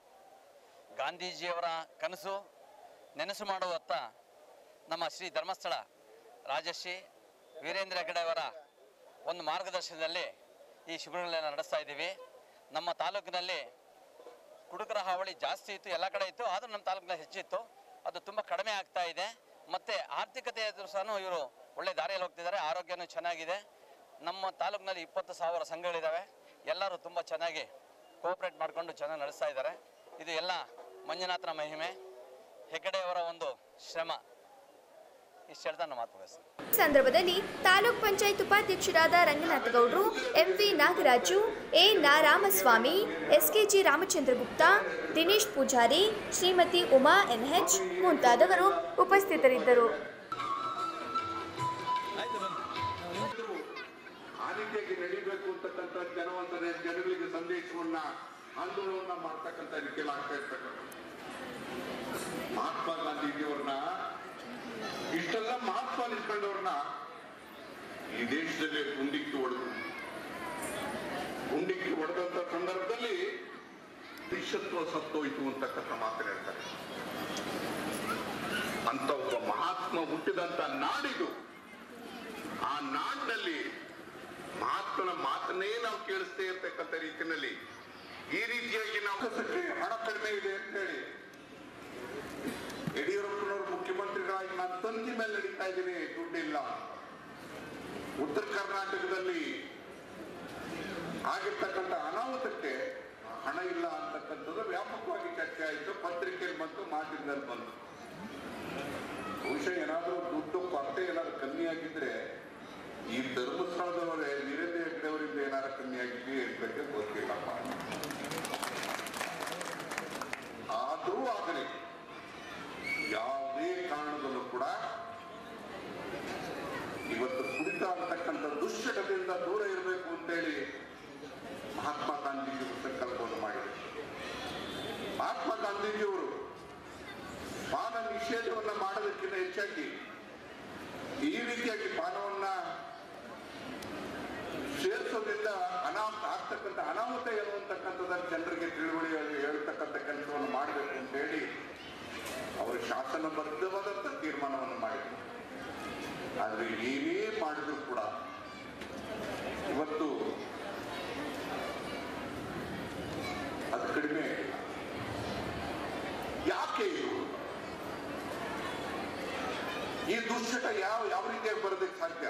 I: ಗಾಂಧೀಜಿಯವರ ಕನಸು ನೆನಸು ಮಾಡುವತ್ತ ನಮ್ಮ ಶ್ರೀ ಧರ್ಮಸ್ಥಳ ರಾಜಶ್ರೀ ವೀರೇಂದ್ರ ಹೆಗಡೆ ಅವರ ಒಂದು ಮಾರ್ಗದರ್ಶನದಲ್ಲಿ ಈ ಶಿಬಿರಗಳನ್ನು ನಡೆಸ್ತಾ ಇದ್ದೀವಿ ನಮ್ಮ ತಾಲೂಕಿನಲ್ಲಿ ಕುಡುಕರ ಹಾವಳಿ ಜಾಸ್ತಿ ಇತ್ತು ಎಲ್ಲ ಕಡೆ ಇತ್ತು ಆದರೂ ನಮ್ಮ ತಾಲೂಕಿನಲ್ಲಿ ಹೆಚ್ಚಿತ್ತು ಅದು ತುಂಬ ಕಡಿಮೆ ಆಗ್ತಾ ಇದೆ ಮತ್ತು ಆರ್ಥಿಕತೆ ಎದುರು ಸಹ ಇವರು ಒಳ್ಳೆ ದಾರಿಯಲ್ಲಿ ಹೋಗ್ತಿದ್ದಾರೆ ಆರೋಗ್ಯನೂ ಚೆನ್ನಾಗಿದೆ ನಮ್ಮ ತಾಲೂಕಿನಲ್ಲಿ ಇಪ್ಪತ್ತು ಸಾವಿರ ಸಂಘಗಳಿದ್ದಾವೆ ಎಲ್ಲರೂ ತುಂಬ ಚೆನ್ನಾಗಿ ಕೋಆಪ್ರೇಟ್ ಮಾಡಿಕೊಂಡು ಚೆನ್ನಾಗಿ ನಡೆಸ್ತಾ ಇದ್ದಾರೆ ಇದು ಎಲ್ಲ ಮಂಜುನಾಥನ ಮಹಿಮೆ ಹೆಗಡೆಯವರ ಒಂದು ಶ್ರಮ ಇಷ್ಟು ಹೇಳ್ತಾ ನಾನು ಮಾತು ಮುಗಿಸ್ತೀನಿ
A: ಸಂದರ್ಭದಲ್ಲಿ ತಾಲೂಕ್ ಪಂಚಾಯತ್ ಉಪಾಧ್ಯಕ್ಷರಾದ ರಂಗನಾಥ ಗೌಡ್ರು ಎಂವಿ ನಾಗರಾಜು ಎ ನಾ ರಾಮಸ್ವಾಮಿ ಎಸ್ಕೆಜಿ ರಾಮಚಂದ್ರಗುಪ್ತ ದಿನೇಶ್ ಪೂಜಾರಿ ಶ್ರೀಮತಿ ಉಮಾ ಎನ್ಎಚ್ ಮುಂತಾದವರು ಉಪಸ್ಥಿತರಿದ್ದರು
J: ಆ ರೀತಿಯಾಗಿ ನಡೀಬೇಕು ಅಂತಕ್ಕಂಥ ಜನವಂತನೆ ಜನಗಳಿಗೆ ಸಂದೇಶವನ್ನ ಆಂದೋಲನ ಮಾಡ್ತಕ್ಕಂಥ ರೀತಿಯಲ್ಲಿ ಆಗ್ತಾ ಇರ್ತಕ್ಕಂಥ ಮಹಾತ್ಮ ಗಾಂಧೀಜಿಯವ್ರನ್ನ ಇಷ್ಟೆಲ್ಲ ಮಹತ್ವ ನಿಂತ್ಕೊಂಡವ್ರನ್ನ ಈ ದೇಶದಲ್ಲಿ ಗುಂಡಿಕ್ಕಿ ಹೊಡೆದು ಗುಂಡಿಕ್ಕಿ ಹೊಡೆದಂತ ಸಂದರ್ಭದಲ್ಲಿ ದೇಶತ್ವ ಸತ್ತೋಯ್ತು ಅಂತಕ್ಕಂಥ ಮಾತನ್ನ ಹೇಳ್ತಾರೆ ಅಂತ ಒಬ್ಬ ಮಹಾತ್ಮ ಹುಟ್ಟಿದಂತ ನಾಡಿದು ಆ ನಾಡಿನಲ್ಲಿ ಮಹಾತ್ಮನ ಮಾತನ್ನೇ ನಾವು ಕೇಳಿಸ್ತೇ ಇರ್ತಕ್ಕಂಥ ರೀತಿಯಲ್ಲಿ ಈ ರೀತಿಯಾಗಿ ನಾವು ಕಸಕ್ಕೆ ಹಣ ಕಡಿಮೆ ಇದೆ ಅಂತ ಹೇಳಿ ಯಡಿಯೂರಪ್ಪನವರು ಮುಖ್ಯಮಂತ್ರಿಗಳಾಗಿ ನಾನು ತಂತಿ ಮೇಲೆ ನಡೀತಾ ಇದ್ದೀನಿ ದುಡ್ಡಿಲ್ಲ ಉತ್ತರ ಕರ್ನಾಟಕದಲ್ಲಿ ಆಗಿರ್ತಕ್ಕಂಥ ಅನಾಹುತಕ್ಕೆ ಹಣ ಇಲ್ಲ ಅಂತಕ್ಕಂಥದ್ದು ವ್ಯಾಪಕವಾಗಿ ಚರ್ಚೆ ಆಯಿತು ಪತ್ರಿಕೆಯಲ್ಲಿ ಬಂತು ಮಾಧ್ಯಮದಲ್ಲಿ ಬಂತು ಬಹುಶಃ ಏನಾದರೂ ದುಡ್ಡು ಕೊರತೆ ಏನಾದ್ರು ಕಮ್ಮಿ ಆಗಿದ್ರೆ ಈ ಧರ್ಮಸ್ಥಳದವರೇ ವೀರೇಂದ್ರ ಹೆಗ್ಗಡೆ ಅವರಿಂದ ಏನಾರ ಕಮ್ಮಿ ಆಗಿದೆಯೇ ಅಂತ ಗೊತ್ತಿಲ್ಲಪ್ಪ ಆದರೂ ಆಗಲಿ ಯಾವುದೇ ಕಾರಣದಲ್ಲೂ ಕೂಡ ಇವತ್ತು ಕುಡಿತ ಅಂತಕ್ಕಂಥ ದುಶ್ಚಟದಿಂದ ದೂರ ಇರಬೇಕು ಅಂತೇಳಿ ಮಹಾತ್ಮ ಗಾಂಧೀಜಿಯವರು ಸಂಕಲ್ಪವನ್ನು ಮಾಡಿದರು ಮಹಾತ್ಮ ಗಾಂಧೀಜಿಯವರು ಪಾನ ನಿಷೇಧವನ್ನ ಮಾಡೋದಕ್ಕಿಂತ ಹೆಚ್ಚಾಗಿ ಈ ರೀತಿಯಾಗಿ ಪಾನವನ್ನ ಸೇರಿಸೋದ್ರಿಂದ ಅನಾಹುತ ಆಗ್ತಕ್ಕಂಥ ಅನಾಹುತ ಏನು ಅಂತಕ್ಕಂಥದ್ದನ್ನು ಜನರಿಗೆ ತಿಳುವಳಿ ಹೇಳ್ತಕ್ಕಂಥ ಕೆಲಸವನ್ನು ಮಾಡಬೇಕು ಅಂತ ಹೇಳಿ ಅವರು ಶಾಸನಬದ್ಧವಾದಂಥ ತೀರ್ಮಾನವನ್ನು ಮಾಡಿದರು ಆದರೆ ಏನೇ ಮಾಡಿದ್ರು ಕೂಡ ಇವತ್ತು ಅದು ಕಡಿಮೆ ಆಗಿಲ್ಲ. ಯಾಕೆ ಇದು ಈ ದುಶ್ಚಟ ಯಾವ ಯಾವ ರೀತಿಯಾಗಿ ಬರೋದಕ್ಕೆ ಸಾಧ್ಯ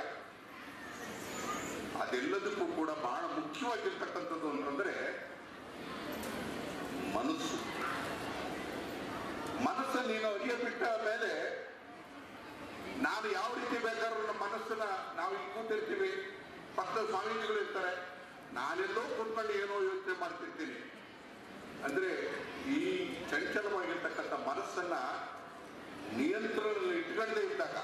J: ಅದೆಲ್ಲದಕ್ಕೂ ಕೂಡ ಬಹಳ ಮುಖ್ಯವಾಗಿರ್ತಕ್ಕಂಥದ್ದು ಅಂತಂದ್ರೆ ಮನಸ್ಸು ಮನಸ್ಸು ನೀನು ಅರಿಯ ಬಿಟ್ಟ ಮೇಲೆ ನಾನು ಯಾವ ರೀತಿ ಬೇಕಾದ್ರೂ ನಮ್ಮ ಮನಸ್ಸನ್ನ ನಾವು ಇಲ್ಲಿ ಕೂತಿರ್ತೀವಿ ಪಕ್ಕದ ಸ್ವಾಮೀಜಿಗಳು ಇರ್ತಾರೆ ನಾನೆಲ್ಲೋ ಕೂತ್ಕೊಂಡು ಏನೋ ಯೋಚನೆ ಮಾಡ್ತಿರ್ತೀನಿ ಅಂದ್ರೆ ಈ ಚಂಚಲವಾಗಿರ್ತಕ್ಕಂಥ ಮನಸ್ಸನ್ನ ನಿಯಂತ್ರಣದಲ್ಲಿ ಇಟ್ಕೊಂಡೇ ಇದ್ದಾಗ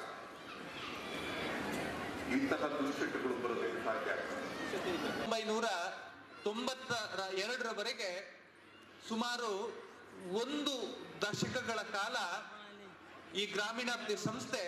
J: ಇಂತಹ ದುಶ್ಚಟಗಳು ಬರೋದಕ್ಕೆ ಸಾಧ್ಯ ಆಗ್ತದೆ
K: ಒಂಬೈನೂರ ತೊಂಬತ್ತರ ಎರಡರವರೆಗೆ ಸುಮಾರು ಒಂದು ದಶಕಗಳ ಕಾಲ ಈ ಗ್ರಾಮೀಣಾಭಿವೃದ್ಧಿ ಸಂಸ್ಥೆ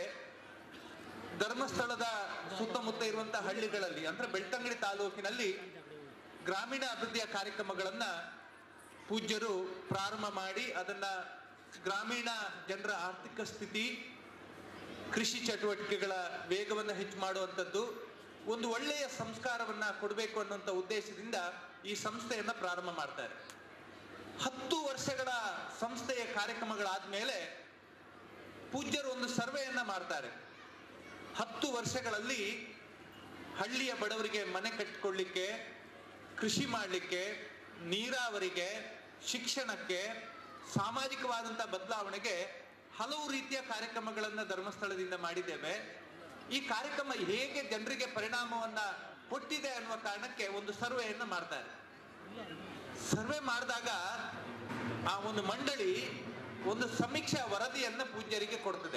K: ಧರ್ಮಸ್ಥಳದ ಸುತ್ತಮುತ್ತ ಇರುವಂತಹ ಹಳ್ಳಿಗಳಲ್ಲಿ ಅಂದ್ರೆ ಬೆಳ್ತಂಗಡಿ ತಾಲೂಕಿನಲ್ಲಿ ಗ್ರಾಮೀಣ ಅಭಿವೃದ್ಧಿಯ ಕಾರ್ಯಕ್ರಮಗಳನ್ನ ಪೂಜ್ಯರು ಪ್ರಾರಂಭ ಮಾಡಿ ಅದನ್ನ ಗ್ರಾಮೀಣ ಜನರ ಆರ್ಥಿಕ ಸ್ಥಿತಿ ಕೃಷಿ ಚಟುವಟಿಕೆಗಳ ವೇಗವನ್ನು ಹೆಚ್ಚು ಮಾಡುವಂಥದ್ದು ಒಂದು ಒಳ್ಳೆಯ ಸಂಸ್ಕಾರವನ್ನ ಕೊಡಬೇಕು ಅನ್ನುವಂಥ ಉದ್ದೇಶದಿಂದ ಈ ಸಂಸ್ಥೆಯನ್ನ ಪ್ರಾರಂಭ ಮಾಡ್ತಾರೆ ಹತ್ತು ವರ್ಷಗಳ ಸಂಸ್ಥೆಯ ಕಾರ್ಯಕ್ರಮಗಳಾದ್ಮೇಲೆ ಪೂಜ್ಯರು ಒಂದು ಸರ್ವೆಯನ್ನ ಮಾಡ್ತಾರೆ ಹತ್ತು ವರ್ಷಗಳಲ್ಲಿ ಹಳ್ಳಿಯ ಬಡವರಿಗೆ ಮನೆ ಕಟ್ಟಿಕೊಳ್ಳಿಕ್ಕೆ ಕೃಷಿ ಮಾಡಲಿಕ್ಕೆ ನೀರಾವರಿಗೆ ಶಿಕ್ಷಣಕ್ಕೆ ಸಾಮಾಜಿಕವಾದಂಥ ಬದಲಾವಣೆಗೆ ಹಲವು ರೀತಿಯ ಕಾರ್ಯಕ್ರಮಗಳನ್ನ ಧರ್ಮಸ್ಥಳದಿಂದ ಮಾಡಿದ್ದೇವೆ ಈ ಕಾರ್ಯಕ್ರಮ ಹೇಗೆ ಜನರಿಗೆ ಪರಿಣಾಮವನ್ನ ಕೊಟ್ಟಿದೆ ಅನ್ನುವ ಕಾರಣಕ್ಕೆ ಒಂದು ಸರ್ವೆಯನ್ನ ಮಾಡ್ತಾರೆ ಸರ್ವೆ ಮಾಡಿದಾಗ ಆ ಒಂದು ಮಂಡಳಿ ಒಂದು ಸಮೀಕ್ಷಾ ವರದಿಯನ್ನ ಪೂಜ್ಯರಿಗೆ ಕೊಡ್ತದೆ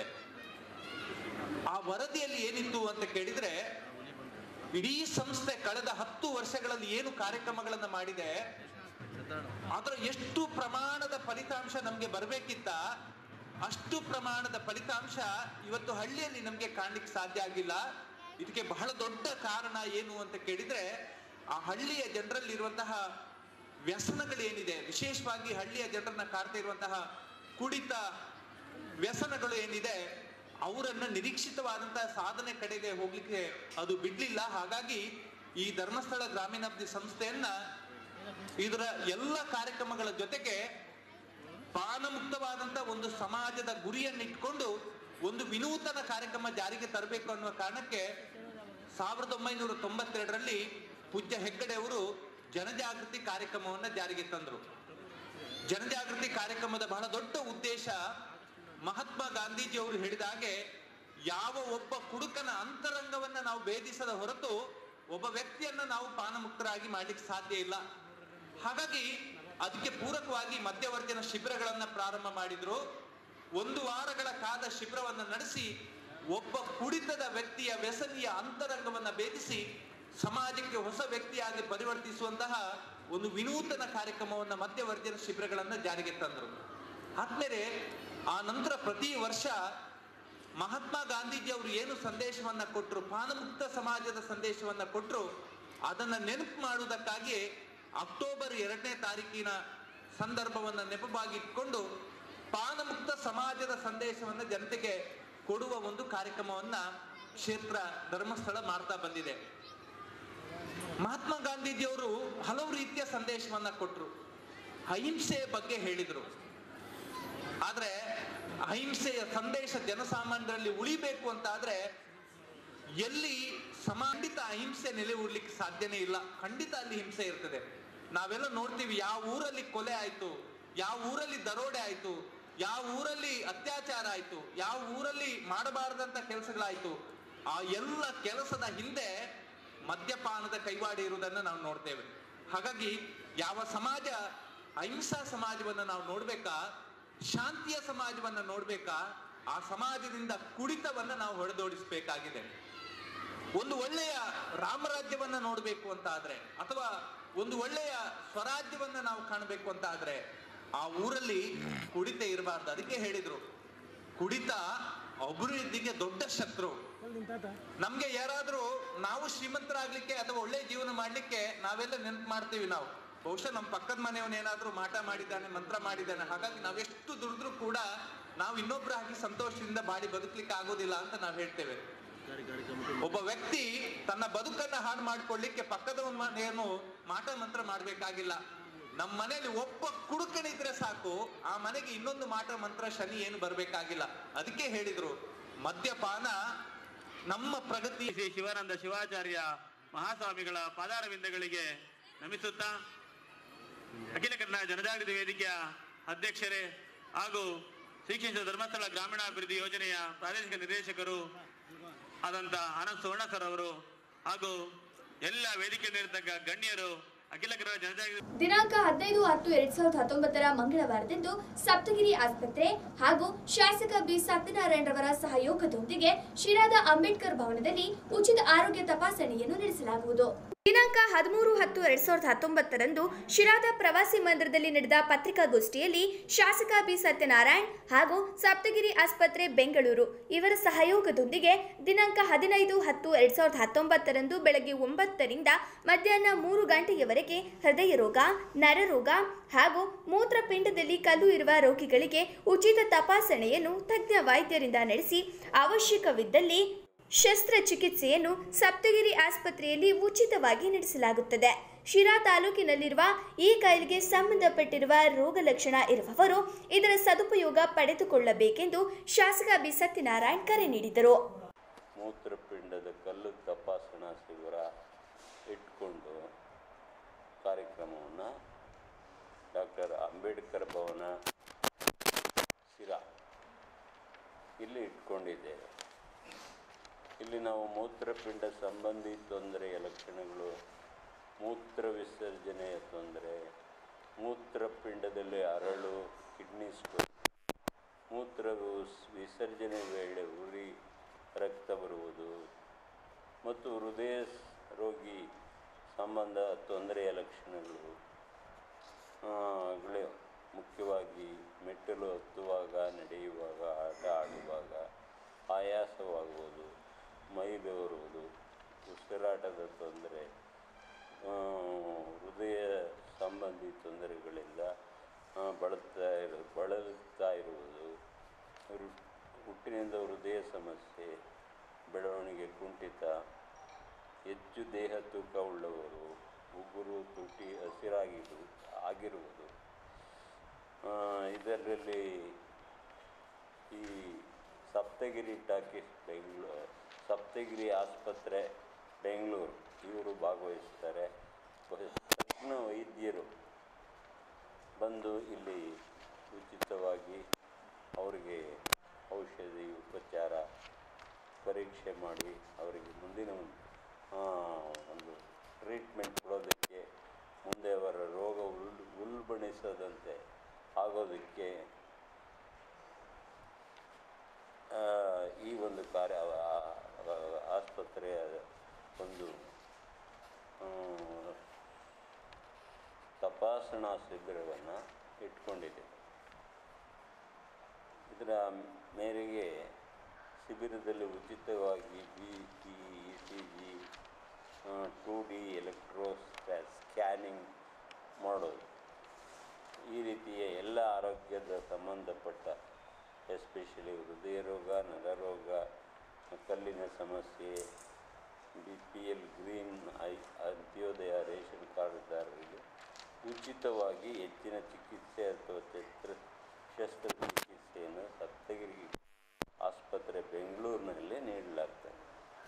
K: ಆ ವರದಿಯಲ್ಲಿ ಏನಿತ್ತು ಅಂತ ಕೇಳಿದ್ರೆ ಇಡೀ ಸಂಸ್ಥೆ ಕಳೆದ ಹತ್ತು ವರ್ಷಗಳಲ್ಲಿ ಏನು ಕಾರ್ಯಕ್ರಮಗಳನ್ನ ಮಾಡಿದೆ ಅದರ ಎಷ್ಟು ಪ್ರಮಾಣದ ಫಲಿತಾಂಶ ನಮ್ಗೆ ಬರಬೇಕಿತ್ತ ಅಷ್ಟು ಪ್ರಮಾಣದ ಫಲಿತಾಂಶ ಇವತ್ತು ಹಳ್ಳಿಯಲ್ಲಿ ನಮ್ಗೆ ಕಾಣ್ಲಿಕ್ಕೆ ಸಾಧ್ಯ ಆಗಿಲ್ಲ ಇದಕ್ಕೆ ಬಹಳ ದೊಡ್ಡ ಕಾರಣ ಏನು ಅಂತ ಕೇಳಿದ್ರೆ ಆ ಹಳ್ಳಿಯ ಜನರಲ್ಲಿರುವಂತಹ ವ್ಯಸನಗಳೇನಿದೆ ವಿಶೇಷವಾಗಿ ಹಳ್ಳಿಯ ಜನರನ್ನ ಕಾಡ್ತಾ ಇರುವಂತಹ ಕುಡಿತ ವ್ಯಸನಗಳು ಏನಿದೆ ಅವರನ್ನ ನಿರೀಕ್ಷಿತವಾದಂತಹ ಸಾಧನೆ ಕಡೆಗೆ ಹೋಗ್ಲಿಕ್ಕೆ ಅದು ಬಿಡ್ಲಿಲ್ಲ ಹಾಗಾಗಿ ಈ ಧರ್ಮಸ್ಥಳ ಗ್ರಾಮೀಣಾಭಿವೃದ್ಧಿ ಸಂಸ್ಥೆಯನ್ನ ಇದರ ಎಲ್ಲ ಕಾರ್ಯಕ್ರಮಗಳ ಜೊತೆಗೆ ಪಾನಮುಕ್ತವಾದಂತ ಒಂದು ಸಮಾಜದ ಗುರಿಯನ್ನಿಟ್ಕೊಂಡು ಒಂದು ವಿನೂತನ ಕಾರ್ಯಕ್ರಮ ಜಾರಿಗೆ ತರಬೇಕು ಅನ್ನುವ ಕಾರಣಕ್ಕೆ ಸಾವಿರದ ಒಂಬೈನೂರ ತೊಂಬತ್ತೆರಡರಲ್ಲಿ ಪೂಜ್ಯ ಹೆಗ್ಗಡೆ ಅವರು ಜನಜಾಗೃತಿ ಕಾರ್ಯಕ್ರಮವನ್ನ ಜಾರಿಗೆ ತಂದರು ಜನಜಾಗೃತಿ ಕಾರ್ಯಕ್ರಮದ ಬಹಳ ದೊಡ್ಡ ಉದ್ದೇಶ ಮಹಾತ್ಮ ಗಾಂಧೀಜಿ ಅವರು ಹೇಳಿದ ಹಾಗೆ ಯಾವ ಒಬ್ಬ ಕುಡುಕನ ಅಂತರಂಗವನ್ನ ನಾವು ಭೇದಿಸದ ಹೊರತು ಒಬ್ಬ ವ್ಯಕ್ತಿಯನ್ನ ನಾವು ಪಾನಮುಕ್ತರಾಗಿ ಮಾಡ್ಲಿಕ್ಕೆ ಸಾಧ್ಯ ಇಲ್ಲ ಹಾಗಾಗಿ ಅದಕ್ಕೆ ಪೂರಕವಾಗಿ ಮಧ್ಯವರ್ಜನ ಶಿಬಿರಗಳನ್ನ ಪ್ರಾರಂಭ ಮಾಡಿದ್ರು ಒಂದು ವಾರಗಳ ಕಾಲ ಶಿಬಿರವನ್ನ ನಡೆಸಿ ಒಬ್ಬ ಕುಡಿತದ ವ್ಯಕ್ತಿಯ ವ್ಯಸನಿಯ ಅಂತರಂಗವನ್ನ ಭೇದಿಸಿ ಸಮಾಜಕ್ಕೆ ಹೊಸ ವ್ಯಕ್ತಿಯಾಗಿ ಪರಿವರ್ತಿಸುವಂತಹ ಒಂದು ವಿನೂತನ ಕಾರ್ಯಕ್ರಮವನ್ನ ಮಧ್ಯವರ್ಜನ ಶಿಬಿರಗಳನ್ನ ಜಾರಿಗೆ ತಂದರು ಆದ್ಮೇಲೆ ಆ ನಂತರ ಪ್ರತಿ ವರ್ಷ ಮಹಾತ್ಮ ಗಾಂಧೀಜಿ ಅವರು ಏನು ಸಂದೇಶವನ್ನ ಕೊಟ್ಟರು ಪಾನಮುಕ್ತ ಸಮಾಜದ ಸಂದೇಶವನ್ನ ಕೊಟ್ಟರು ಅದನ್ನ ನೆನಪು ಮಾಡುವುದಕ್ಕಾಗಿ ಅಕ್ಟೋಬರ್ ಎರಡನೇ ತಾರೀಕಿನ ಸಂದರ್ಭವನ್ನ ನೆಪವಾಗಿಟ್ಕೊಂಡು ಪಾನಮುಕ್ತ ಸಮಾಜದ ಸಂದೇಶವನ್ನ ಜನತೆಗೆ ಕೊಡುವ ಒಂದು ಕಾರ್ಯಕ್ರಮವನ್ನ ಕ್ಷೇತ್ರ ಧರ್ಮಸ್ಥಳ ಮಾಡ್ತಾ ಬಂದಿದೆ ಮಹಾತ್ಮ ಗಾಂಧೀಜಿಯವರು ಹಲವು ರೀತಿಯ ಸಂದೇಶವನ್ನ ಕೊಟ್ಟರು ಅಹಿಂಸೆಯ ಬಗ್ಗೆ ಹೇಳಿದರು ಆದ್ರೆ ಅಹಿಂಸೆಯ ಸಂದೇಶ ಜನಸಾಮಾನ್ಯರಲ್ಲಿ ಉಳಿಬೇಕು ಅಂತ ಆದ್ರೆ ಎಲ್ಲಿ ಸಮಾಂಡಿತ ಅಹಿಂಸೆ ನೆಲೆ ಉಡ್ಲಿಕ್ಕೆ ಸಾಧ್ಯನೇ ಇಲ್ಲ ಖಂಡಿತ ಅಲ್ಲಿ ಹಿಂಸೆ ಇರ್ತದೆ ನಾವೆಲ್ಲ ನೋಡ್ತೀವಿ ಯಾವ ಊರಲ್ಲಿ ಕೊಲೆ ಆಯ್ತು ಯಾವ ಊರಲ್ಲಿ ದರೋಡೆ ಆಯ್ತು ಯಾವ ಊರಲ್ಲಿ ಅತ್ಯಾಚಾರ ಆಯ್ತು ಯಾವ ಊರಲ್ಲಿ ಮಾಡಬಾರದಂತ ಕೆಲಸಗಳಾಯ್ತು ಆ ಎಲ್ಲ ಕೆಲಸದ ಹಿಂದೆ ಮದ್ಯಪಾನದ ಕೈವಾಡ ಇರುವುದನ್ನು ನಾವು ನೋಡ್ತೇವೆ ಹಾಗಾಗಿ ಯಾವ ಸಮಾಜ ಅಹಿಂಸಾ ಸಮಾಜವನ್ನ ನಾವು ನೋಡ್ಬೇಕಾ ಶಾಂತಿಯ ಸಮಾಜವನ್ನ ನೋಡ್ಬೇಕಾ ಆ ಸಮಾಜದಿಂದ ಕುಡಿತವನ್ನ ನಾವು ಹೊಡೆದೋಡಿಸ್ಬೇಕಾಗಿದೆ ಒಂದು ಒಳ್ಳೆಯ ರಾಮರಾಜ್ಯವನ್ನ ನೋಡ್ಬೇಕು ಅಂತ ಆದ್ರೆ ಅಥವಾ ಒಂದು ಒಳ್ಳೆಯ ಸ್ವರಾಜ್ಯವನ್ನ ನಾವು ಕಾಣಬೇಕು ಅಂತ ಆದ್ರೆ ಆ ಊರಲ್ಲಿ ಕುಡಿತ ಇರಬಾರ್ದು ಅದಕ್ಕೆ ಹೇಳಿದ್ರು ಕುಡಿತ ಅಭಿವೃದ್ಧಿಗೆ ದೊಡ್ಡ ಶತ್ರು ನಮ್ಗೆ ಯಾರಾದ್ರೂ ನಾವು ಶ್ರೀಮಂತರಾಗ್ಲಿಕ್ಕೆ ಅಥವಾ ಒಳ್ಳೆ ಜೀವನ ಮಾಡ್ಲಿಕ್ಕೆ ನಾವೆಲ್ಲ ನೆನಪು ಮಾಡ್ತೀವಿ ನಾವು ಬಹುಶಃ ನಮ್ಮ ಪಕ್ಕದ ಮನೆಯವನು ಏನಾದ್ರೂ ಮಾಟ ಮಾಡಿದ್ದಾನೆ ಮಂತ್ರ ಮಾಡಿದ್ದಾನೆ ಹಾಗಾಗಿ ನಾವೆಷ್ಟು ದುಡಿದ್ರೂ ಕೂಡ ನಾವು ಇನ್ನೊಬ್ರ ಹಾಕಿ ಸಂತೋಷದಿಂದ ಬಾಡಿ ಬದುಕಲಿಕ್ಕೆ ಆಗೋದಿಲ್ಲ ಅಂತ ನಾವು ಹೇಳ್ತೇವೆ ಒಬ್ಬ ವ್ಯಕ್ತಿ ತನ್ನ ಬದುಕನ್ನ ಹಾಳು ಮಾಡ್ಕೊಳ್ಳಿಕ್ಕೆ ಪಕ್ಕದ ಮನೆಯನ್ನು ಮಾಟ ಮಂತ್ರ ಮಾಡ್ಬೇಕಾಗಿಲ್ಲ ನಮ್ಮ ಮನೆಯಲ್ಲಿ ಒಬ್ಬ ಕುಡುಕನಿದ್ರೆ ಸಾಕು ಆ ಮನೆಗೆ ಇನ್ನೊಂದು ಮಾಟ ಮಂತ್ರ ಶನಿ ಏನು ಬರ್ಬೇಕಾಗಿಲ್ಲ ಅದಕ್ಕೆ ಹೇಳಿದ್ರು ಮದ್ಯಪಾನ ನಮ್ಮ ಪ್ರಗತಿ
L: ಶ್ರೀ ಶಿವಾನಂದ ಶಿವಾಚಾರ್ಯ ಮಹಾಸ್ವಾಮಿಗಳ ಪಾದಾರವಿಂದಗಳಿಗೆ ನಮಿಸುತ್ತಾ ಅಖಿಲ ಕನ್ನಡ ಜನಜಾಗೃತಿ ವೇದಿಕೆಯ ಅಧ್ಯಕ್ಷರೇ ಹಾಗೂ ಶ್ರೀ ಕ್ಷೇತ್ರ ಧರ್ಮಸ್ಥಳ ಗ್ರಾಮೀಣಾಭಿವೃದ್ಧಿ ಯೋಜನೆಯ ಪ್ರಾದೇಶಿಕ ನಿರ್ದೇಶಕರು ಆದಂತ ಆನಂದ್ ಸುವರ್ಣ ಸರ್ ಅವರು ಹಾಗೂ ಎಲ್ಲ ವೇದಿಕೆ ನೀಡತಕ್ಕ ಗಣ್ಯರು ಅಖಿಲ ಕನ್ನಡ ಜನಜಾಗೃತಿ
A: ದಿನಾಂಕ ಹದಿನೈದು ಹತ್ತು ಎರಡ್ ಸಾವಿರದ ಹತ್ತೊಂಬತ್ತರ ಮಂಗಳವಾರದಂದು ಸಪ್ತಗಿರಿ ಆಸ್ಪತ್ರೆ ಹಾಗೂ ಶಾಸಕ ಬಿ ಸತ್ಯನಾರಾಯಣರವರ ಸಹಯೋಗದೊಂದಿಗೆ ಶಿರಾದ ಅಂಬೇಡ್ಕರ್ ಭವನದಲ್ಲಿ ಉಚಿತ ಆರೋಗ್ಯ ತಪಾಸಣೆಯನ್ನು ನಡೆಸಲಾಗುವುದು ದಿನಾಂಕ ಹದಿಮೂರು ಹತ್ತು ಎರಡ್ ಸಾವಿರದ ಹತ್ತೊಂಬತ್ತರಂದು ಶಿರಾದ ಪ್ರವಾಸಿ ಮಂದಿರದಲ್ಲಿ ನಡೆದ ಪತ್ರಿಕಾಗೋಷ್ಠಿಯಲ್ಲಿ ಶಾಸಕ ಬಿ ಸತ್ಯನಾರಾಯಣ್ ಹಾಗೂ ಸಪ್ತಗಿರಿ ಆಸ್ಪತ್ರೆ ಬೆಂಗಳೂರು ಇವರ ಸಹಯೋಗದೊಂದಿಗೆ ದಿನಾಂಕ ಹದಿನೈದು ಹತ್ತು ಎರಡ್ ಸಾವಿರದ ಹತ್ತೊಂಬತ್ತರಂದು ಬೆಳಗ್ಗೆ ಒಂಬತ್ತರಿಂದ ಮಧ್ಯಾಹ್ನ ಮೂರು ಗಂಟೆಯವರೆಗೆ ಹೃದಯ ರೋಗ ನರರೋಗ ಹಾಗೂ ಮೂತ್ರಪಿಂಡದಲ್ಲಿ ಕಲ್ಲು ಇರುವ ರೋಗಿಗಳಿಗೆ ಉಚಿತ ತಪಾಸಣೆಯನ್ನು ತಜ್ಞ ವೈದ್ಯರಿಂದ ನಡೆಸಿ ಅವಶ್ಯಕವಿದ್ದಲ್ಲಿ ಶಸ್ತ್ರಚಿಕಿತ್ಸೆಯನ್ನು ಸಪ್ತಗಿರಿ ಆಸ್ಪತ್ರೆಯಲ್ಲಿ ಉಚಿತವಾಗಿ ನಡೆಸಲಾಗುತ್ತದೆ ಶಿರಾ ತಾಲೂಕಿನಲ್ಲಿರುವ ಈ ಕಾಯಿಲೆಗೆ ಸಂಬಂಧಪಟ್ಟಿರುವ ರೋಗ ಲಕ್ಷಣ ಇರುವವರು ಇದರ ಸದುಪಯೋಗ ಪಡೆದುಕೊಳ್ಳಬೇಕೆಂದು ಶಾಸಕ ಬಿ ಸತ್ಯನಾರಾಯಣ್ ಕರೆ ನೀಡಿದರು
F: ಮೂತ್ರಪಿಂಡದ ಕಲ್ಲು ತಪಾಸಣಾ ಶಿಬಿರ ಇಟ್ಕೊಂಡು ಕಾರ್ಯಕ್ರಮವನ್ನು ಡಾಕ್ಟರ್ ಅಂಬೇಡ್ಕರ್ ಭವನ ಶಿರಾ ಇಲ್ಲಿ ಇಟ್ಕೊಂಡಿದ್ದೇವೆ ಇಲ್ಲಿ ನಾವು ಮೂತ್ರಪಿಂಡ ಸಂಬಂಧಿ ತೊಂದರೆಯ ಲಕ್ಷಣಗಳು ಮೂತ್ರ ವಿಸರ್ಜನೆಯ ತೊಂದರೆ ಮೂತ್ರಪಿಂಡದಲ್ಲಿ ಅರಳು ಕಿಡ್ನಿ ಸ್ಟೋನ್ ಮೂತ್ರ ವಿಸ್- ವಿಸರ್ಜನೆ ವೇಳೆ ಉರಿ ರಕ್ತ ಬರುವುದು ಮತ್ತು ಹೃದಯ ಸ್- ರೋಗಿ ಸಂಬಂಧ ತೊಂದರೆಯ ಲಕ್ಷಣಗಳು ಆ, ಗಳು ಮುಖ್ಯವಾಗಿ ಮೆಟ್ಟಲು ಹತ್ತುವಾಗ ನಡೆಯುವಾಗ ಆಟ ಆಡುವಾಗ ಆಯಾಸವಾಗುವುದು ಮೈ ಬೆವರುವುದು ಉಸಿರಾಟದ ತೊಂದರೆ ಆ, ಹೃದಯ ಸಂಬಂಧಿ ತೊಂದರೆಗಳಿಂದ ಆ, ಬಳಲ್ತಾ ಇರು ಬಳಲುತ್ತಾ ಇರುವುದು ಹೃ- ಹುಟ್ಟಿನಿಂದ ಹೃದಯ ಸಮಸ್ಯೆ ಬೆಳವಣಿಗೆ ಕುಂಠಿತ ಹೆಚ್ಚು ದೇಹ ತೂಕ ಉಳ್ಳವರು ಉಗುರು ತುಟಿ ಹಸಿರಾಗಿರು ಆಗಿರುವುದು ಆ, ಇದರಲ್ಲಿ ಈ ಸಪ್ತಗಿರಿ ಟಾಕೀಸ್ ಬೆಂಗಳೂರು ಸಪ್ತಗಿರಿ ಆಸ್ಪತ್ರೆ ಬೆಂಗಳೂರು ಇವರು ಭಾಗವಹಿಸ್ತಾರೆ ಬ- ತಜ್ಞ ವೈದ್ಯರು ಬಂದು ಇಲ್ಲಿ ಉಚಿತವಾಗಿ ಅವರಿಗೆ ಔಷಧಿ ಉಪಚಾರ ಪರೀಕ್ಷೆ ಮಾಡಿ ಅವರಿಗೆ ಮುಂದಿನ ಒಂದು ಆ, ಒಂದು ಟ್ರೀಟ್ಮೆಂಟ್ ಕೊಡೋದಕ್ಕೆ ಮುಂದೆ ಅವರ ರೋಗ ಉಲ್ ಉಲ್ಬಣಿಸದಂತೆ ಆಗೋದಕ್ಕೆ ಆ, ಈ ಒಂದು ಕಾರ್ಯ ಆ- ಆ- ಆಸ್ಪತ್ರೆಯ ಒಂದು ಆ, ತಪಾಸಣಾ ಶಿಬಿರವನ್ನು ಇಟ್ಕೊಂಡಿದೆ ಇದರ ಮೇರೆಗೆ ಶಿಬಿರದಲ್ಲಿ ಉಚಿತವಾಗಿ B P E C G two D electro scanning ಮಾಡೋದು ಈ ರೀತಿಯ ಎಲ್ಲ ಆರೋಗ್ಯದ ಸಂಬಂಧಪಟ್ಟ ಎಸ್ಪೆಷಲಿ ಹೃದಯ ರೋಗ ನರರೋಗ ಕಲ್ಲಿನ ಸಮಸ್ಯೆ ಬಿ ಪಿ ಎಲ್ ಗ್ರೀನ್ ಐ ಅಂತ್ಯೋದಯ ರೇಷನ್ ಕಾರ್ಡ್ದಾರರಿಗೆ ಉಚಿತವಾಗಿ ಹೆಚ್ಚಿನ ಚಿಕಿತ್ಸೆ ಅಥವಾ ಚಿತ್ರ ಶಸ್ತ್ರಚಿಕಿತ್ಸೆಯನ್ನು ಸಪ್ತಗಿರಿ ಆಸ್ಪತ್ರೆ ಬೆಂಗಳೂರಿನಲ್ಲಿ ನೀಡಲಾಗ್ತದೆ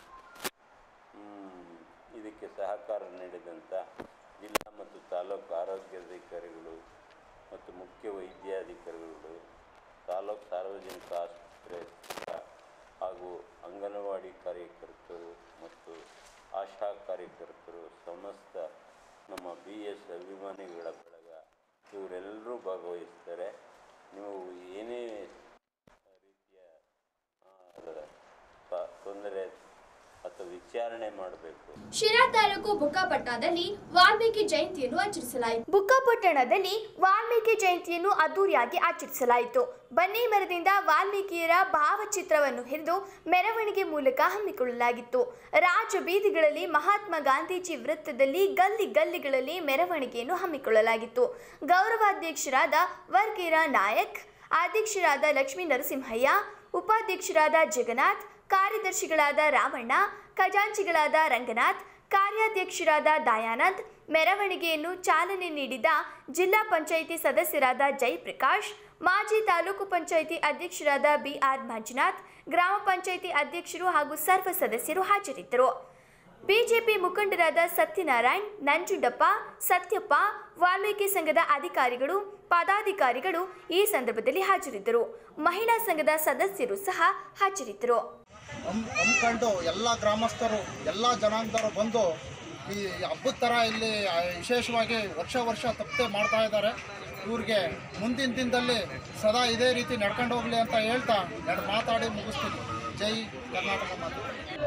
F: ಹ್ಮ್, ಇದಕ್ಕೆ ಸಹಕಾರ ನೀಡಿದಂಥ ಜಿಲ್ಲಾ ಮತ್ತು ತಾಲೂಕು ಆರೋಗ್ಯಾಧಿಕಾರಿಗಳು ಮತ್ತು ಮುಖ್ಯ ವೈದ್ಯಾಧಿಕಾರಿಗಳು ತಾಲೂಕು ಸಾರ್ವಜನಿಕ ಆಸ್ಪತ್ರೆ ಹಾಗೂ ಅಂಗನವಾಡಿ ಕಾರ್ಯಕರ್ತರು ಮತ್ತು ಆಶಾ ಕಾರ್ಯಕರ್ತರು ಸಮಸ್ತ ನಮ್ಮ ಬಿ ಎಸ್ ಅಭಿಮಾನಿಗಳ ಬಳಗ ಇವರೆಲ್ಲರೂ ಭಾಗವಹಿಸ್ತಾರೆ ನೀವು ಏನೇ ರೀತಿಯ ಆ, ತೊಂದರೆ ಅಥವಾ ವಿಚಾರಣೆ ಮಾಡಬೇಕು
A: ಶಿರಾ ತಾಲೂಕು ಬುಕ್ಕಾಪಟ್ಟಣದಲ್ಲಿ ವಾಲ್ಮೀಕಿ ಜಯಂತಿಯನ್ನು ಆಚರಿಸಲಾಯಿತು ಬುಕ್ಕಾಪಟ್ಟಣದಲ್ಲಿ ವಾಲ್ಮೀಕಿ ಜಯಂತಿಯನ್ನು ಅದ್ದೂರಿಯಾಗಿ ಆಚರಿಸಲಾಯಿತು ಬನ್ನಿ ಮರದಿಂದ ವಾಲ್ಮೀಕಿಯರ ಭಾವಚಿತ್ರವನ್ನು ಹಿಡಿದು ಮೆರವಣಿಗೆ ಮೂಲಕ ಹಮ್ಮಿಕೊಳ್ಳಲಾಗಿತ್ತು ರಾಜ ಬೀದಿಗಳಲ್ಲಿ ಮಹಾತ್ಮ ಗಾಂಧೀಜಿ ವೃತ್ತದಲ್ಲಿ ಗಲ್ಲಿ ಗಲ್ಲಿಗಳಲ್ಲಿ ಮೆರವಣಿಗೆಯನ್ನು ಹಮ್ಮಿಕೊಳ್ಳಲಾಗಿತ್ತು ಗೌರವಾಧ್ಯಕ್ಷರಾದ ವರ್ಗೀರ ನಾಯಕ್ ಅಧ್ಯಕ್ಷರಾದ ಲಕ್ಷ್ಮೀ ನರಸಿಂಹಯ್ಯ ಉಪಾಧ್ಯಕ್ಷರಾದ ಜಗನ್ನಾಥ್ ಕಾರ್ಯದರ್ಶಿಗಳಾದ ರಾಮಣ್ಣ ಖಜಾಂಚಿಗಳಾದ ರಂಗನಾಥ್ ಕಾರ್ಯಾಧ್ಯಕ್ಷರಾದ ದಯಾನಂದ್ ಮೆರವಣಿಗೆಯನ್ನು ಚಾಲನೆ ನೀಡಿದ ಜಿಲ್ಲಾ ಪಂಚಾಯಿತಿ ಸದಸ್ಯರಾದ ಜಯಪ್ರಕಾಶ್ ಮಾಜಿ ತಾಲೂಕು ಪಂಚಾಯಿತಿ ಅಧ್ಯಕ್ಷರಾದ ಬಿಆರ್ ಮಂಜುನಾಥ್ ಗ್ರಾಮ ಪಂಚಾಯಿತಿ ಅಧ್ಯಕ್ಷರು ಹಾಗೂ ಸರ್ವ ಸದಸ್ಯರು ಹಾಜರಿದ್ದರು ಬಿಜೆಪಿ ಮುಖಂಡರಾದ ಸತ್ಯನಾರಾಯಣ್ ನಂಜುಂಡಪ್ಪ ಸತ್ಯಪ್ಪ ವಾಲ್ಮೀಕಿ ಸಂಘದ ಅಧಿಕಾರಿಗಳು ಪದಾಧಿಕಾರಿಗಳು ಈ ಸಂದರ್ಭದಲ್ಲಿ ಹಾಜರಿದ್ದರು ಮಹಿಳಾ ಸಂಘದ ಸದಸ್ಯರು ಸಹ ಹಾಜರಿದ್ದರು
M: ಹಮ್ ಹಮ್ಮಿಕೊಂಡು ಎಲ್ಲ ಗ್ರಾಮಸ್ಥರು ಎಲ್ಲ ಜನಾಂಗದವರು ಬಂದು ಈ ಹಬ್ಬದ ಥರ ಇಲ್ಲಿ ಆ, ವಿಶೇಷವಾಗಿ ವರ್ಷ ವರ್ಷ ತಪ್ಪದೆ ಮಾಡ್ತಾ ಇದ್ದಾರೆ ಇವ್ರಿಗೆ ಮುಂದಿನ ದಿನದಲ್ಲಿ ಸದಾ ಇದೇ ರೀತಿ ನಡ್ಕೊಂಡು ಹೋಗ್ಲಿ ಅಂತ ಹೇಳ್ತಾ ಎರಡು ಮಾತಾಡಿ ಮುಗಿಸ್ತೀನಿ ಜೈ ಕರ್ನಾಟಕ ಮಾತು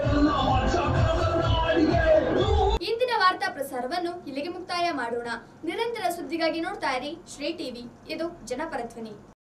A: ಇಂದಿನ ವಾರ್ತಾ ಪ್ರಸಾರವನ್ನು ಇಲ್ಲಿಗೆ ಮುಕ್ತಾಯ ಮಾಡೋಣ ನಿರಂತರ ಸುದ್ದಿಗಾಗಿ ನೋಡ್ತಾ ಇರಿ ಶ್ರೀ ಟಿವಿ ಇದು ಜನಪರ ಧ್ವನಿ